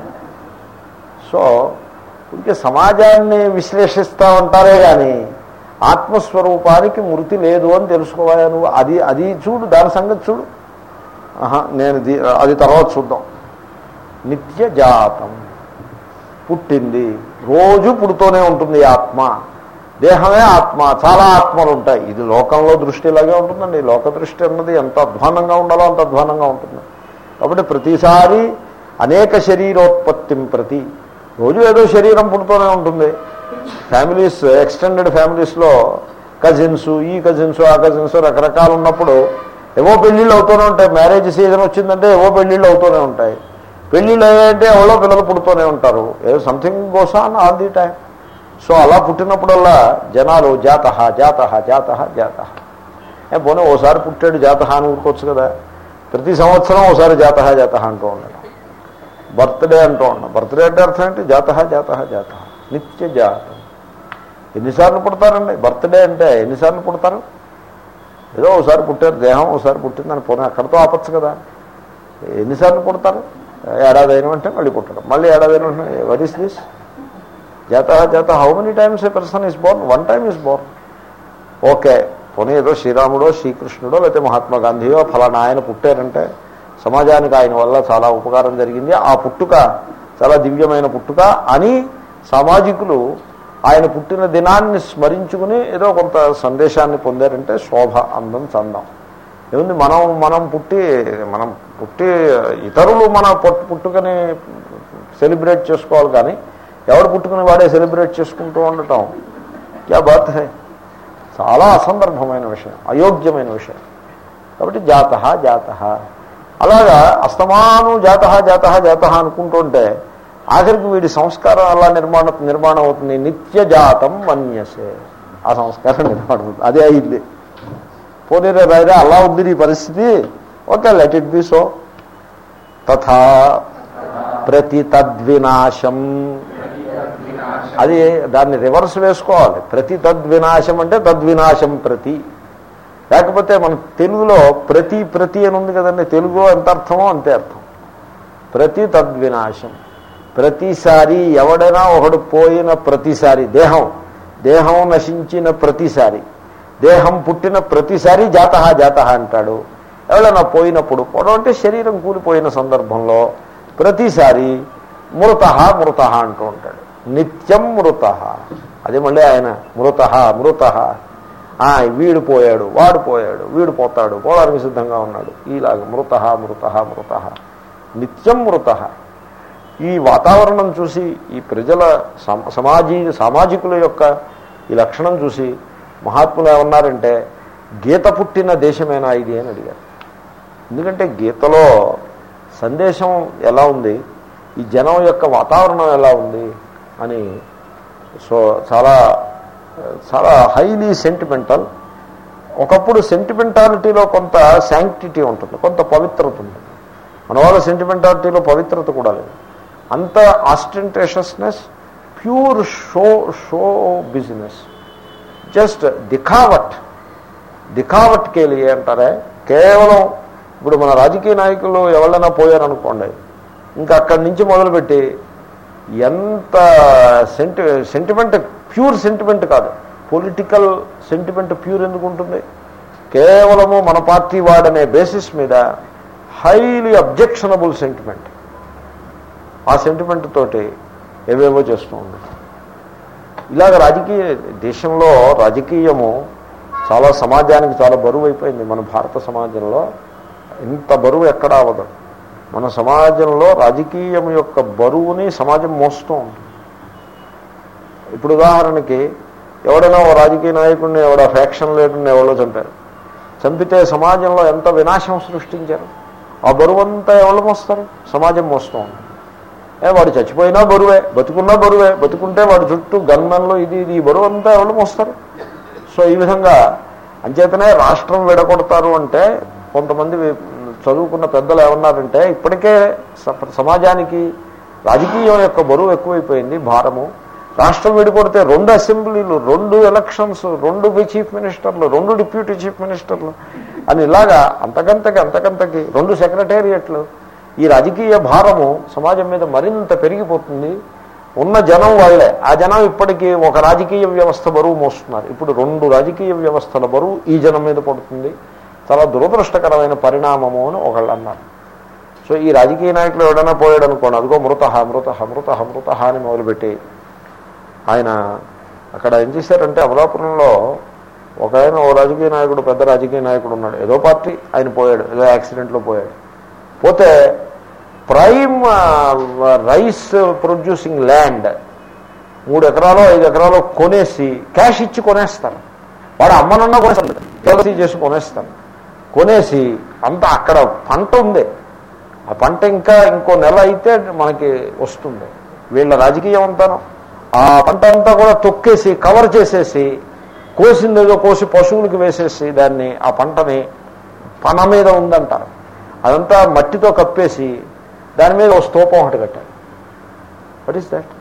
S1: సో ఇంకే సమాజాన్ని విశ్లేషిస్తూ ఉంటారే కానీ ఆత్మస్వరూపానికి మృతి లేదు అని తెలుసుకోవాలి నువ్వు అది అది చూడు దాని సంగతి చూడు ఆహా, నేను దీ- అది తర్వాత చూద్దాం నిత్య జాతం పుట్టింది రోజు పుడుతూనే ఉంటుంది ఈ ఆత్మ దేహమే ఆత్మ చాలా ఆత్మలు ఉంటాయి ఇది లోకంలో దృష్టి ఇలాగే ఉంటుందండి లోక దృష్టి అన్నది ఎంత అధ్వానంగా ఉండాలో అంత అధ్వానంగా ఉంటుంది కాబట్టి ప్రతిసారి అనేక శరీరోత్పత్తిం ప్రతి రోజు ఏదో శరీరం పుడుతూనే ఉంటుంది ఫ్యామిలీస్ ఎక్స్టెండెడ్ ఫ్యామిలీస్లో కజిన్స్ ఈ కజిన్స్ ఆ కజిన్స్ రకరకాలు ఉన్నప్పుడు ఏవో పెళ్ళిళ్ళు అవుతూనే ఉంటాయి మ్యారేజ్ సీజన్ వచ్చిందంటే ఏవో పెళ్ళిళ్ళు అవుతూనే ఉంటాయి పెళ్ళిళ్ళు అయ్యాయంటే ఎవరో పిల్లలు పుడుతూనే ఉంటారు ఏ something goes on all the time so అలా పుట్టినప్పుడల్లా జనాలు జాత జాత జాత జాత ఏ పోనీ ఓసారి పుట్టాడు జాత అని ఊరుకోవచ్చు కదా ప్రతి సంవత్సరం ఓసారి జాత జాత అంటూ ఉండాలి బర్త్డే అంటూ ఉన్నాం బర్త్డే అంటే అర్థం ఏంటి జాత జాత జాత నిత్య జాతం ఎన్నిసార్లు పుడతారండి బర్త్డే అంటే ఎన్నిసార్లు పుడతారు ఏదో ఒకసారి పుట్టారు దేహం ఒకసారి పుట్టిందని పోనీ అక్కడితో ఆపచ్చు కదా ఎన్నిసార్లు పుడతారు ఏడాది అయిన వెంటనే మళ్ళీ పుట్టడం మళ్ళీ ఏడాది అయిన వెంటనే వట్ ఈస్ దిస్ జాత జాత how many times a person is born one time is born okay పోనీ ఏదో శ్రీరాముడో శ్రీకృష్ణుడో లేకపోతే మహాత్మా గాంధీయో ఫలానా ఆయన పుట్టారంటే సమాజానికి ఆయన వల్ల చాలా ఉపకారం జరిగింది ఆ పుట్టుక చాలా దివ్యమైన పుట్టుక అని సామాజికులు ఆయన పుట్టిన దినాన్ని స్మరించుకుని ఏదో కొంత సందేశాన్ని పొందారంటే శోభ అందం చందం ఏముంది మనం మనం పుట్టి మనం పుట్టి ఇతరులు మన పుట్టు పుట్టుకని సెలబ్రేట్ చేసుకోవాలి కానీ ఎవడు పుట్టుకుని వాడే సెలబ్రేట్ చేసుకుంటూ ఉండటం క్యా బాత్ హై చాలా అసందర్భమైన విషయం అయోగ్యమైన విషయం కాబట్టి జాత జాత అలాగా అస్తమానం జాత జాత జాత అనుకుంటుంటే ఆఖరికి వీడి సంస్కారం అలా నిర్మాణ నిర్మాణం అవుతుంది నిత్య జాతం మన్యసే ఆ సంస్కారం నిర్మాణం అవుతుంది అదే అయింది పోనీరే రాయరా అలా ఉంది నీ పరిస్థితి okay let it be so తథా ప్రతి తద్వినాశం అది దాన్ని రివర్స్ వేసుకోవాలి ప్రతి తద్వినాశం అంటే తద్వినాశం ప్రతి లేకపోతే మన తెలుగులో ప్రతి ప్రతి అని ఉంది కదండి తెలుగులో ఎంత అర్థమో అంతే అర్థం ప్రతి తద్వినాశం ప్రతిసారి ఎవడైనా ఒకడు పోయిన ప్రతిసారి దేహం దేహం నశించిన ప్రతిసారి దేహం పుట్టిన ప్రతిసారి జాత జాత అంటాడు ఎవడైనా పోయినప్పుడు పోవడం అంటే శరీరం కూలిపోయిన సందర్భంలో ప్రతిసారి మృత మృత అంటూ ఉంటాడు నిత్యం మృత అది మళ్ళీ ఆయన మృత మృత వీడు పోయాడు వాడు పోయాడు వీడు పోతాడు పోవడానికి సిద్ధంగా ఉన్నాడు ఈలాగ మృత మృత మృత నిత్యం మృత ఈ వాతావరణం చూసి ఈ ప్రజల సమాజీ సామాజికుల యొక్క ఈ లక్షణం చూసి మహాత్ములు ఏమన్నారంటే గీత పుట్టిన దేశమేనా ఇది అని అడిగారు ఎందుకంటే గీతలో సందేశం ఎలా ఉంది ఈ జనం యొక్క వాతావరణం ఎలా ఉంది అని సో చాలా చాలా హైలీ సెంటిమెంటల్ ఒకప్పుడు సెంటిమెంటాలిటీలో కొంత శాంక్టిటీ ఉంటుంది కొంత పవిత్రత ఉంటుంది మన వాళ్ళ సెంటిమెంటాలిటీలో పవిత్రత కూడా లేదు అంత ostentatiousness pure show show business just దిఖావట్ దిఖావట్ కేలి అంటారే కేవలం ఇప్పుడు మన రాజకీయ నాయకులు ఎవరైనా పోయారనుకోండి ఇంకా అక్కడి నుంచి మొదలుపెట్టి ఎంత సెంటి సెంటిమెంట్ ప్యూర్ సెంటిమెంట్ కాదు పొలిటికల్ సెంటిమెంట్ ప్యూర్ ఎందుకు ఉంటుంది కేవలము మన పార్టీ వాడనే బేసిస్ మీద హైలీ అబ్జెక్షనబుల్ సెంటిమెంట్ ఆ సెంటిమెంట్ తోటి ఏవేవో చేస్తూ ఉండదు ఇలాగ రాజకీయ దేశంలో రాజకీయము చాలా సమాజానికి చాలా బరువు అయిపోయింది మన భారత సమాజంలో ఇంత బరువు ఎక్కడా అవ్వదు మన సమాజంలో రాజకీయం యొక్క బరువుని సమాజం మోస్తూ ఉంటుంది ఇప్పుడు ఉదాహరణకి ఎవడైనా ఓ రాజకీయ నాయకుడిని ఎవడో ఫ్యాక్షన్ లీడర్ని ఎవరో చంపారు చంపితే సమాజంలో ఎంత వినాశం సృష్టించారు ఆ బరువు అంతా ఎవరు మోస్తారు సమాజం మోస్తూ ఉంటుంది ఏ వాడు చచ్చిపోయినా బరువే బతుకున్నా బరువే బతుకుంటే వాడు చుట్టూ గన్మెన్లో ఇది ఇది ఈ బరువు అంతా ఎవరు మోస్తారు సో ఈ విధంగా అంచేతనే రాష్ట్రం విడగొడతారు అంటే కొంతమంది చదువుకున్న పెద్దలు ఏమన్నారంటే ఇప్పటికే సమాజానికి రాజకీయం యొక్క బరువు ఎక్కువైపోయింది భారము రాష్ట్రం విడిపడితే రెండు అసెంబ్లీలు రెండు ఎలక్షన్స్ రెండు చీఫ్ మినిస్టర్లు రెండు డిప్యూటీ చీఫ్ మినిస్టర్లు అని ఇలాగా అంతకంతకి అంతకంతకి రెండు సెక్రటేరియట్లు ఈ రాజకీయ భారము సమాజం మీద మరింత పెరిగిపోతుంది ఉన్న జనం వాళ్లే ఆ జనం ఇప్పటికీ ఒక రాజకీయ వ్యవస్థ బరువు మోస్తున్నారు ఇప్పుడు రెండు రాజకీయ వ్యవస్థల బరువు ఈ జనం మీద పడుతుంది చాలా దురదృష్టకరమైన పరిణామము అని ఒకళ్ళు అన్నారు సో ఈ రాజకీయ నాయకులు ఎవడైనా పోయాడు అనుకోండి అదిగో మృత మృత మృత మృత అని మొదలుపెట్టి ఆయన అక్కడ ఏం చేశారంటే అమలాపురంలో ఒక ఆయన ఓ రాజకీయ నాయకుడు పెద్ద రాజకీయ నాయకుడు ఉన్నాడు ఏదో పార్టీ ఆయన పోయాడు ఏదో యాక్సిడెంట్లో పోయాడు పోతే ప్రైమ్ రైస్ ప్రొడ్యూసింగ్ ల్యాండ్ మూడు ఎకరాలు ఐదు ఎకరాలు కొనేసి క్యాష్ ఇచ్చి కొనేస్తాను వాడు అమ్మనన్నా కొనేస్తాను పాలసీ చేసి కొనేస్తాను కొనేసి అంతా అక్కడ పంట ఉంది ఆ పంట ఇంకా ఇంకో నెల అయితే మనకి వస్తుంది వీళ్ళ రాజకీయం అంతాను ఆ పంట అంతా కూడా తొక్కేసి కవర్ చేసేసి కోసిందేదో కోసి పశువులకు వేసేసి దాన్ని ఆ పంటని పన మీద ఉందంటారు అదంతా మట్టితో కప్పేసి దాని మీద ఒక స్తూపం ఒకటి కట్టారు వాట్ ఈస్ దాట్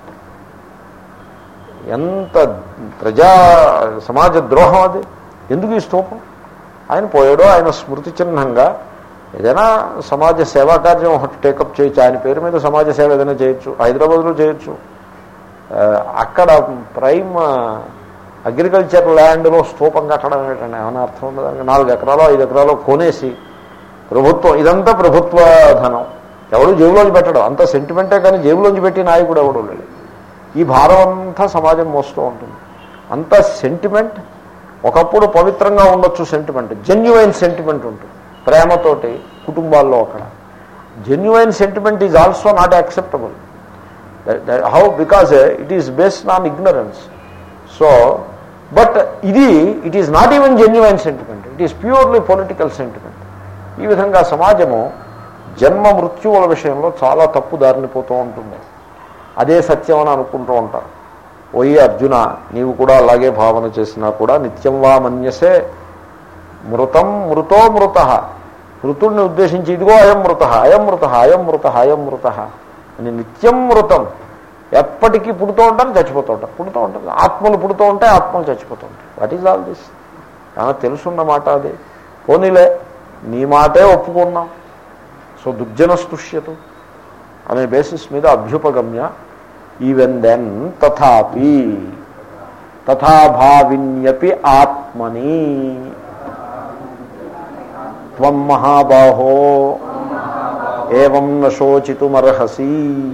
S1: ఎంత ప్రజా సమాజ ద్రోహం అది ఎందుకు ఈ స్తూపం ఆయన పోయాడో ఆయన స్మృతి చిహ్నంగా ఏదైనా సమాజ సేవా కార్యం ఒకటి టేకప్ చేయొచ్చు ఆయన పేరు మీద సమాజ సేవ ఏదైనా చేయొచ్చు హైదరాబాద్లో చేయొచ్చు అక్కడ ప్రైమ్ అగ్రికల్చర్ ల్యాండ్లో స్తూపం కట్టడం ఏంటంటే ఏమైనా అర్థం ఉండదు నాలుగు ఎకరాలు ఐదు ఎకరాలు కొనేసి ప్రభుత్వం ఇదంతా ప్రభుత్వ ధనం ఎవడు జేబులోంచి పెట్టడం అంత సెంటిమెంటే కానీ జేబులోంచి పెట్టి నాయకుడు ఎవడు లేడు ఈ భారం అంతా సమాజం మోస్తూ ఉంటుంది అంత సెంటిమెంట్ ఒకప్పుడు పవిత్రంగా ఉండొచ్చు సెంటిమెంట్ జెన్యువైన్ సెంటిమెంట్ ఉంటుంది ప్రేమతోటి కుటుంబాల్లో అక్కడ genuine sentiment is also not acceptable how because it is based on ignorance so but ఇది it is not even genuine sentiment it is purely political sentiment ఈ విధంగా సమాజము జన్మ మృత్యువుల విషయంలో చాలా తప్పు దారిని పోతూ ఉంటుంది అదే సత్యం అని అనుకుంటూ ఉంటారు ఓయి అర్జున నీవు కూడా అలాగే భావన చేసినా కూడా నిత్యం వా మన్యసే మృతం మృతో మృత మృతుడిని ఉద్దేశించి ఇదిగో అయం మృత అయం మృత అయం మృత అయం మృత అని నిత్యం మృతం ఎప్పటికీ పుడుతూ ఉంటారు చచ్చిపోతూ ఉంటారు పుడుతూ ఉంటారు ఆత్మలు పుడుతూ ఉంటాయి ఆత్మలు చచ్చిపోతూ ఉంటాయి వాట్ ఈజ్ ఆల్ దిస్ ఏమైనా తెలుసున్న మాట అది పోనీలే నీ మాటే ఒప్పుకున్నాం సో దుర్జన స్తుష్యతు అనే బేసిస్ మీద అభ్యుపగమ్య ఈవెన్ దెన్ తథాపి తథాభావిన్యపి ఆత్మని త్వం మహాబాహో ఏం నశోచితుమర్హసి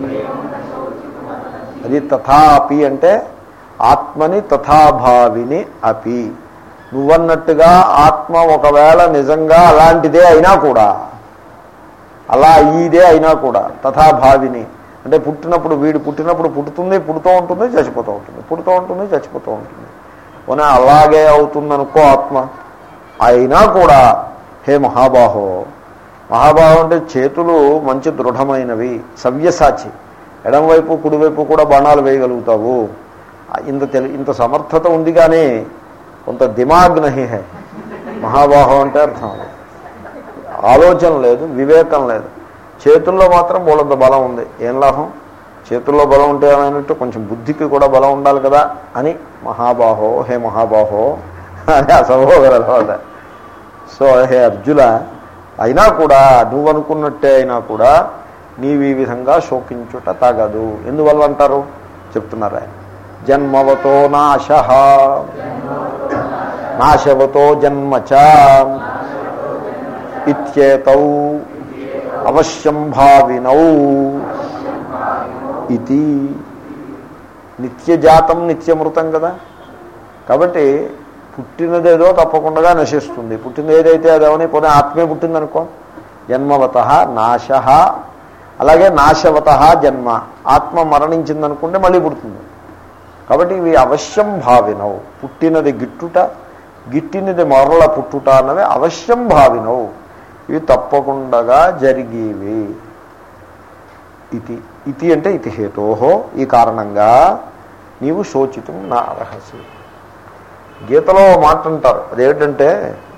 S1: అది తథాపి అంటే ఆత్మని తథాభావిని అపి నువ్వన్నట్టుగా ఆత్మ ఒకవేళ నిజంగా అలాంటిదే అయినా కూడా అలా అయ్యిదే అయినా కూడా తథాభావిని అంటే పుట్టినప్పుడు వీడు పుట్టినప్పుడు పుట్టుతుంది పుడుతూ ఉంటుంది చచ్చిపోతూ ఉంటుంది పుడుతూ ఉంటుంది చచ్చిపోతూ ఉంటుంది పోనీ అలాగే అవుతుందనుకో ఆత్మ అయినా కూడా హే మహాబాహో మహాబాహో అంటే చేతులు మంచి దృఢమైనవి సవ్యసాచి ఎడంవైపు కుడివైపు కూడా బాణాలు వేయగలుగుతావు ఇంత తెలి ఇంత సమర్థత ఉంది కానీ కొంత దిమాగ్ నహి హై మహాబాహో అంటే అర్థం ఆలోచన లేదు వివేకం లేదు చేతుల్లో మాత్రం మూలంత బలం ఉంది ఏం లాభం చేతుల్లో బలం ఉంటే ఏమైనట్టు కొంచెం బుద్ధికి కూడా బలం ఉండాలి కదా అని మహాబాహో హే మహాబాహో అని అసభోగలవాద సో హే అర్జున అయినా కూడా నువ్వు అనుకున్నట్టే అయినా కూడా నీవు ఈ విధంగా శోకించుట తగదు ఎందువల్ల అంటారు చెప్తున్నారు ఆయన జన్మవతో నాశ నాశవతో జన్మచ ఇత్యేతౌ అవశ్యం భావినౌ ఇది నిత్యజాతం నిత్యమృతం కదా కాబట్టి పుట్టినదేదో తప్పకుండా నశిస్తుంది పుట్టినది ఏదైతే అదేమని పోనీ ఆత్మే పుట్టిందనుకో జన్మవత నాశ అలాగే నాశవత జన్మ ఆత్మ మరణించిందనుకుంటే మళ్ళీ పుడుతుంది కాబట్టి ఇవి అవశ్యం భావినవు పుట్టినది గిట్టుట గిట్టినది మరల పుట్టుట అన్నవి అవశ్యం భావినవు ఇవి తప్పకుండా జరిగేవి ఇది ఇది అంటే ఇది హేతోహో ఈ కారణంగా నీవు శోచితం నా అర్హసి గీతలో మాట అంటారు అదేంటంటే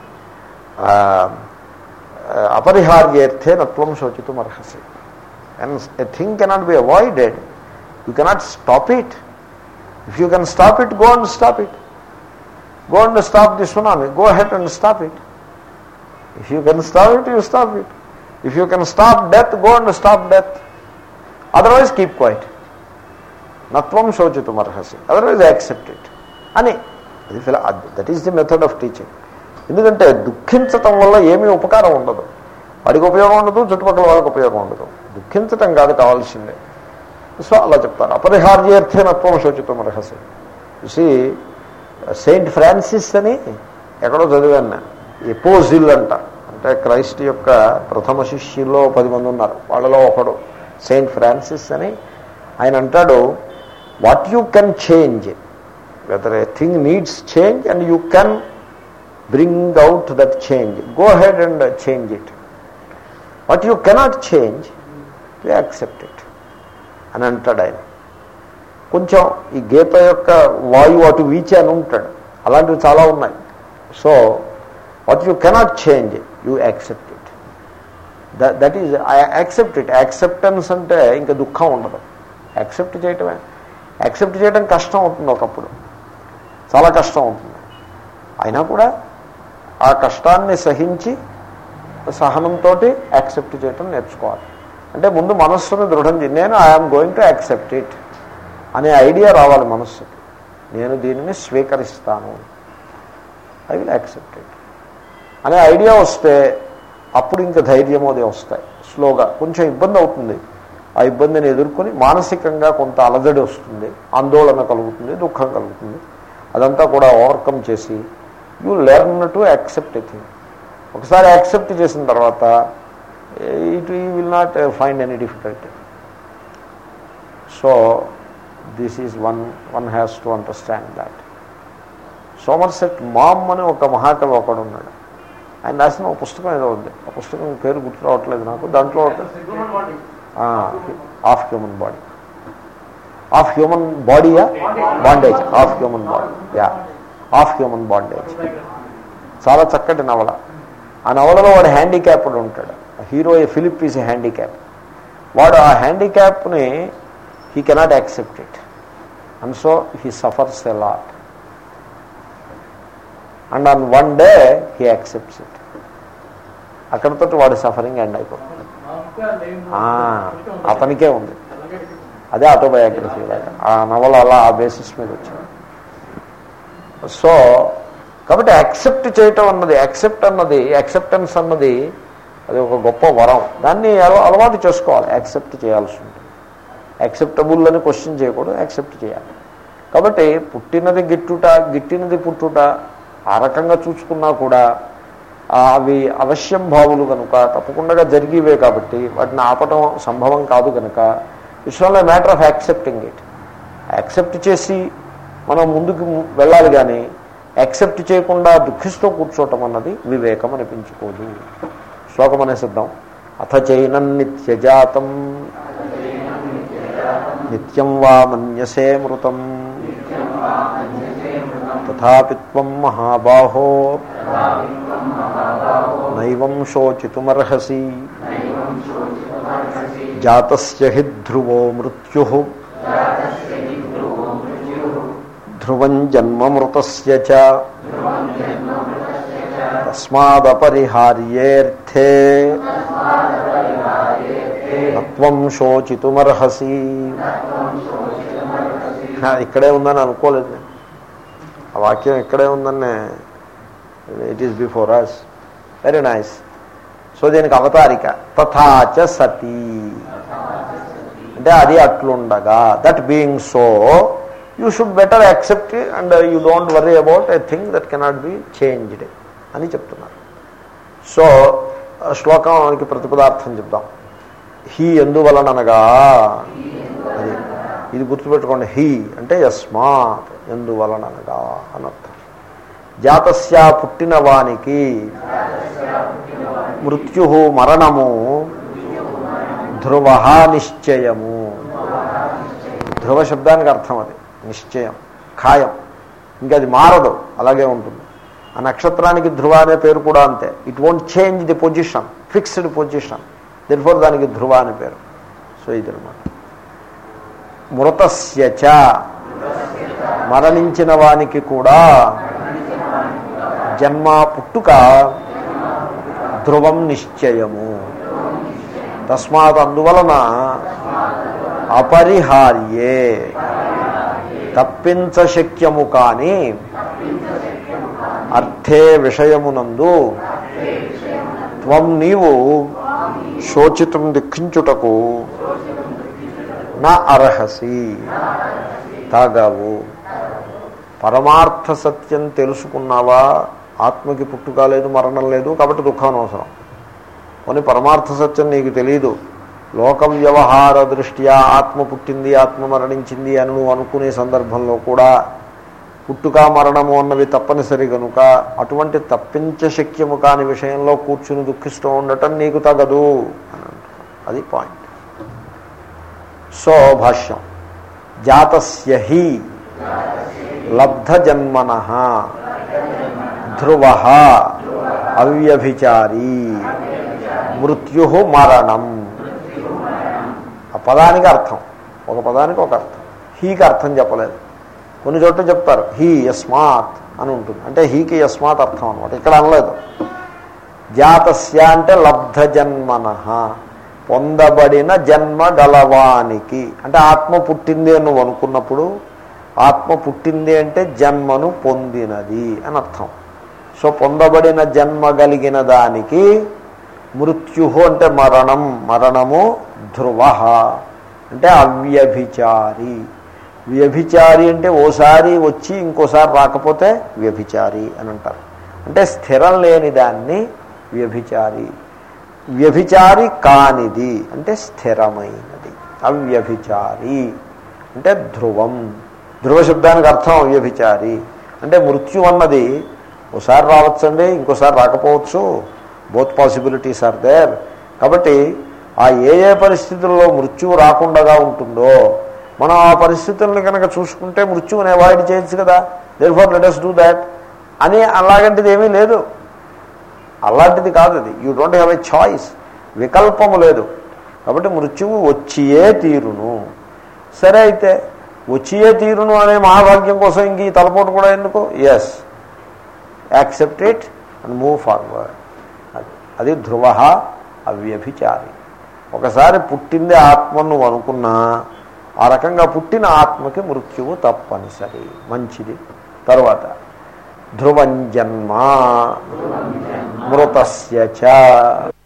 S1: అపరిహార్యేర్థే నత్వం శోచితం అర్హసి and a thing cannot be avoided you cannot stop it if you can stop it go and stop it go and stop the tsunami go ahead and stop it If you can stop it, you stop it. If you can stop death, go and stop death. Otherwise, keep quiet. Natvam shochitum arhasi. Otherwise, accept it. అని అది ఫిల that is the method of teaching ఎందుకంటే దుఃఖించటం వల్ల ఏమీ ఉపకారం ఉండదు వాడికి ఉపయోగం ఉండదు చుట్టుపక్కల వాళ్ళకి ఉపయోగం ఉండదు దుఃఖించటం కాదు కావాల్సిందే సో అలా చెప్తారు అపరిహార్యార్థే నత్వం శోచితం రహస్యం చూసి సెయింట్ ఫ్రాన్సిస్ అని ఎక్కడో చదివాను నేను ఎపోజిల్ అంట అంటే క్రైస్ట్ యొక్క ప్రథమ శిష్యుల్లో పది మంది ఉన్నారు వాళ్ళలో ఒకడు సెయింట్ ఫ్రాన్సిస్ అని ఆయన అంటాడు what you can change whether a thing needs change and you can bring out that change go ahead and change it what you cannot change you accept it అని అంటాడు ఆయన కొంచెం ఈ గీత యొక్క వాయువు అటు వీచి అని ఉంటాడు అలాంటివి చాలా ఉన్నాయి so what you cannot change you accept it that is I accept it acceptance అంటే ఇంకా దుఃఖం ఉండదు యాక్సెప్ట్ చేయటమే యాక్సెప్ట్ చేయడం కష్టం అవుతుంది ఒకప్పుడు చాలా కష్టం అవుతుంది అయినా కూడా ఆ కష్టాన్ని సహించి సహనంతో యాక్సెప్ట్ చేయటం నేర్చుకోవాలి అంటే ముందు మనస్సును దృఢం చే- నేను I'm going to accept it అనే ఐడియా రావాలి మనస్సుకి నేను దీనిని స్వీకరిస్తాను ఐ విల్ యాక్సెప్ట్ ఇట్ అనే ఐడియా వస్తే అప్పుడు ఇంకా ధైర్యం అది వస్తాయి స్లోగా కొంచెం ఇబ్బంది అవుతుంది ఆ ఇబ్బందిని ఎదుర్కొని మానసికంగా కొంత అలజడి వస్తుంది ఆందోళన కలుగుతుంది దుఃఖం కలుగుతుంది అదంతా కూడా ఓవర్కమ్ చేసి you learn to accept a thing ఒకసారి యాక్సెప్ట్ చేసిన తర్వాత it you will not find any difficulty so this is one one has to understand that Somerset Maugham అని ఒక మహాకవి ఒకడు ఉన్నాడు ఆయన రాసిన ఒక పుస్తకం ఏదో ఉంది ఆ పుస్తకం పేరు గుర్తు రావట్లేదు నాకు దాంట్లో of human body of human బాడీయా బాండేజ్ ఆఫ్ హ్యూమన్ బాడీ యా ఆఫ్ హ్యూమన్ బాండేజ్ చాలా చక్కటి నవల ఆ నవలలో వాడు హ్యాండిక్యాప్డ్ ఉంటాడు హీరో ఫిలిప్ ఈజ్ హ్యాండిక్యాప్ వాడు ఆ హ్యాండిక్యాప్ని he cannot accept it and so he suffers a lot and on one day he accepts it అక్కడితో వాడి సఫరింగ్ ఎండ్ అయిపోతుంది ఆ, అతనికే ఉంది అదే ఆటోబయోగ్రఫీ లాగా ఆ నవల అలా ఆ బేసిస్ మీద వచ్చింది సో కాబట్టి యాక్సెప్ట్ చేయటం అన్నది యాక్సెప్ట్ అన్నది యాక్సెప్టెన్స్ అన్నది అది ఒక గొప్ప వరం దాన్ని అల- అలవాటు చేసుకోవాలి యాక్సెప్ట్ చేయాల్సి ఉంటుంది యాక్సెప్టబుల్ అని క్వశ్చన్ చేయకూడదు యాక్సెప్ట్ చేయాలి కాబట్టి పుట్టినది గిట్టుట గిట్టినది పుట్టుట ఆ రకంగా చూసుకున్నా కూడా ఆ, అవి అవశ్యం భావులు కనుక తప్పకుండా జరిగేవే కాబట్టి వాటిని ఆపటం సంభవం కాదు కనుక it's only matter of accepting it accept చేసి మనం ముందుకు వెళ్ళాలి కానీ యాక్సెప్ట్ చేయకుండా దుఃఖిస్తూ కూర్చోవటం అన్నది వివేకం అనిపించుకోదు శ్లోకం అనేసిద్దాం అథ చైనం నిత్యజాతం నిత్యం వా మన్యసే మృతం తథాపి త్వం మహాబాహో నైవం శోచితుమర్హసి జాతస్య హి ధ్రువో మృత్యు ధ్రువం జన్మమృతస్య చ తస్మాదపరిహార్యేర్థే తత్వం శోచితుమర్హసి హా, ఇక్కడే ఉందని అనుకోలేదు నేను ఆ వాక్యం ఇక్కడే ఉందని it is before us very nice so దీనికి అవతారిక తథాచ సతీ అంటే అది అట్లుండగా that being so you should better accept and you don't worry about a thing that cannot be changed అని చెప్తున్నారు సో శ్లోకానికి ప్రతిపదార్థం చెప్దాం హీ ఎందువలననగా అది ఇది గుర్తుపెట్టుకోండి హీ అంటే యస్మాత్ ఎందువలననగా అనర్థం జాతస్య పుట్టిన వానికి మృత్యు మరణము ధ్రువ నిశ్చయము ధ్రువ శబ్దానికి అర్థం అది నిశ్చయం ఖాయం ఇంకా అది మారదు అలాగే ఉంటుంది ఆ నక్షత్రానికి ధ్రువ అనే పేరు కూడా అంతే it won't change the position fixed position for దానికి ధ్రువ అని పేరు సో ఇది అనమాట మృతస్య చ మరణించిన వానికి కూడా జన్మ పుట్టుక ధ్రువం నిశ్చయము తస్మాత్ అందువలన అపరిహార్యే తప్పించశక్యము కాని అర్థే విషయమునందు త్వం నీవు శోచితం దుఃఖించుటకు నా అర్హసి తాగావు పరమార్థ సత్యం తెలుసుకున్నావా ఆత్మకి పుట్టుక లేదు మరణం లేదు కాబట్టి దుఃఖం అనవసరం కొన్ని పరమార్థ సత్యం నీకు తెలియదు లోక వ్యవహార దృష్ట్యా ఆత్మ పుట్టింది ఆత్మ మరణించింది అని నువ్వు అనుకునే సందర్భంలో కూడా పుట్టుక మరణము అన్నవి తప్పనిసరి కనుక అటువంటి తప్పించ శక్యము కాని విషయంలో కూర్చుని దుఃఖిస్తూ ఉండటం నీకు తగదు అని అంటున్నాడు అది పాయింట్ సో భాష్యం జాతస్య హి లబ్ధజన్మన ధ్రువ అవ్యభిచారీ మృత్యు మరణం ఆ పదానికి అర్థం ఒక పదానికి ఒక అర్థం హీకి అర్థం చెప్పలేదు కొన్ని చోట్ల చెప్తారు హీ యస్మాత్ అని ఉంటుంది అంటే హీకి యస్మాత్ అర్థం అనమాట ఇక్కడ అనలేదు జాతస్య అంటే లబ్ధజన్మన పొందబడిన జన్మ గలవానికి అంటే ఆత్మ పుట్టింది అని నువ్వు అనుకున్నప్పుడు ఆత్మ పుట్టింది అంటే జన్మను పొందినది అని అర్థం సో పొందబడిన జన్మ కలిగిన దానికి మృత్యు అంటే మరణం మరణము ధ్రువ అంటే అవ్యభిచారి వ్యభిచారి అంటే ఓసారి వచ్చి ఇంకోసారి రాకపోతే వ్యభిచారి అని అంటారు అంటే స్థిరం లేని దాన్ని వ్యభిచారి వ్యభిచారి కానిది అంటే స్థిరమైనది అవ్యభిచారి అంటే ధ్రువం ధ్రువ శబ్దానికి అర్థం అవ్యభిచారి అంటే మృత్యు అన్నది ఒకసారి రావచ్చండి ఇంకోసారి రాకపోవచ్చు బోత్ పాసిబిలిటీస్ ఆర్ దేర్ కాబట్టి ఆ ఏ ఏ పరిస్థితుల్లో మృత్యువు రాకుండా ఉంటుందో మనం ఆ పరిస్థితుల్ని కనుక చూసుకుంటే మృత్యువుని అవాయిడ్ చేయొచ్చు కదా therefore let us do that అని అలాగంటిది ఏమీ లేదు అలాంటిది కాదు అది you don't have a choice వికల్పము లేదు కాబట్టి మృత్యువు వచ్చియే తీరును సరే అయితే వచ్చియే తీరును అనే మహాభాగ్యం కోసం ఇంక ఈ తలపోటు కూడా ఎందుకు yes accept it and move forward అది అది ధ్రువ అవ్యభిచారి ఒకసారి పుట్టిందే ఆత్మ నువ్వు అనుకున్నా ఆ రకంగా పుట్టిన ఆత్మకి మృత్యువు తప్పనిసరి మంచిది తర్వాత ధ్రువం జన్మ మృతస్య చ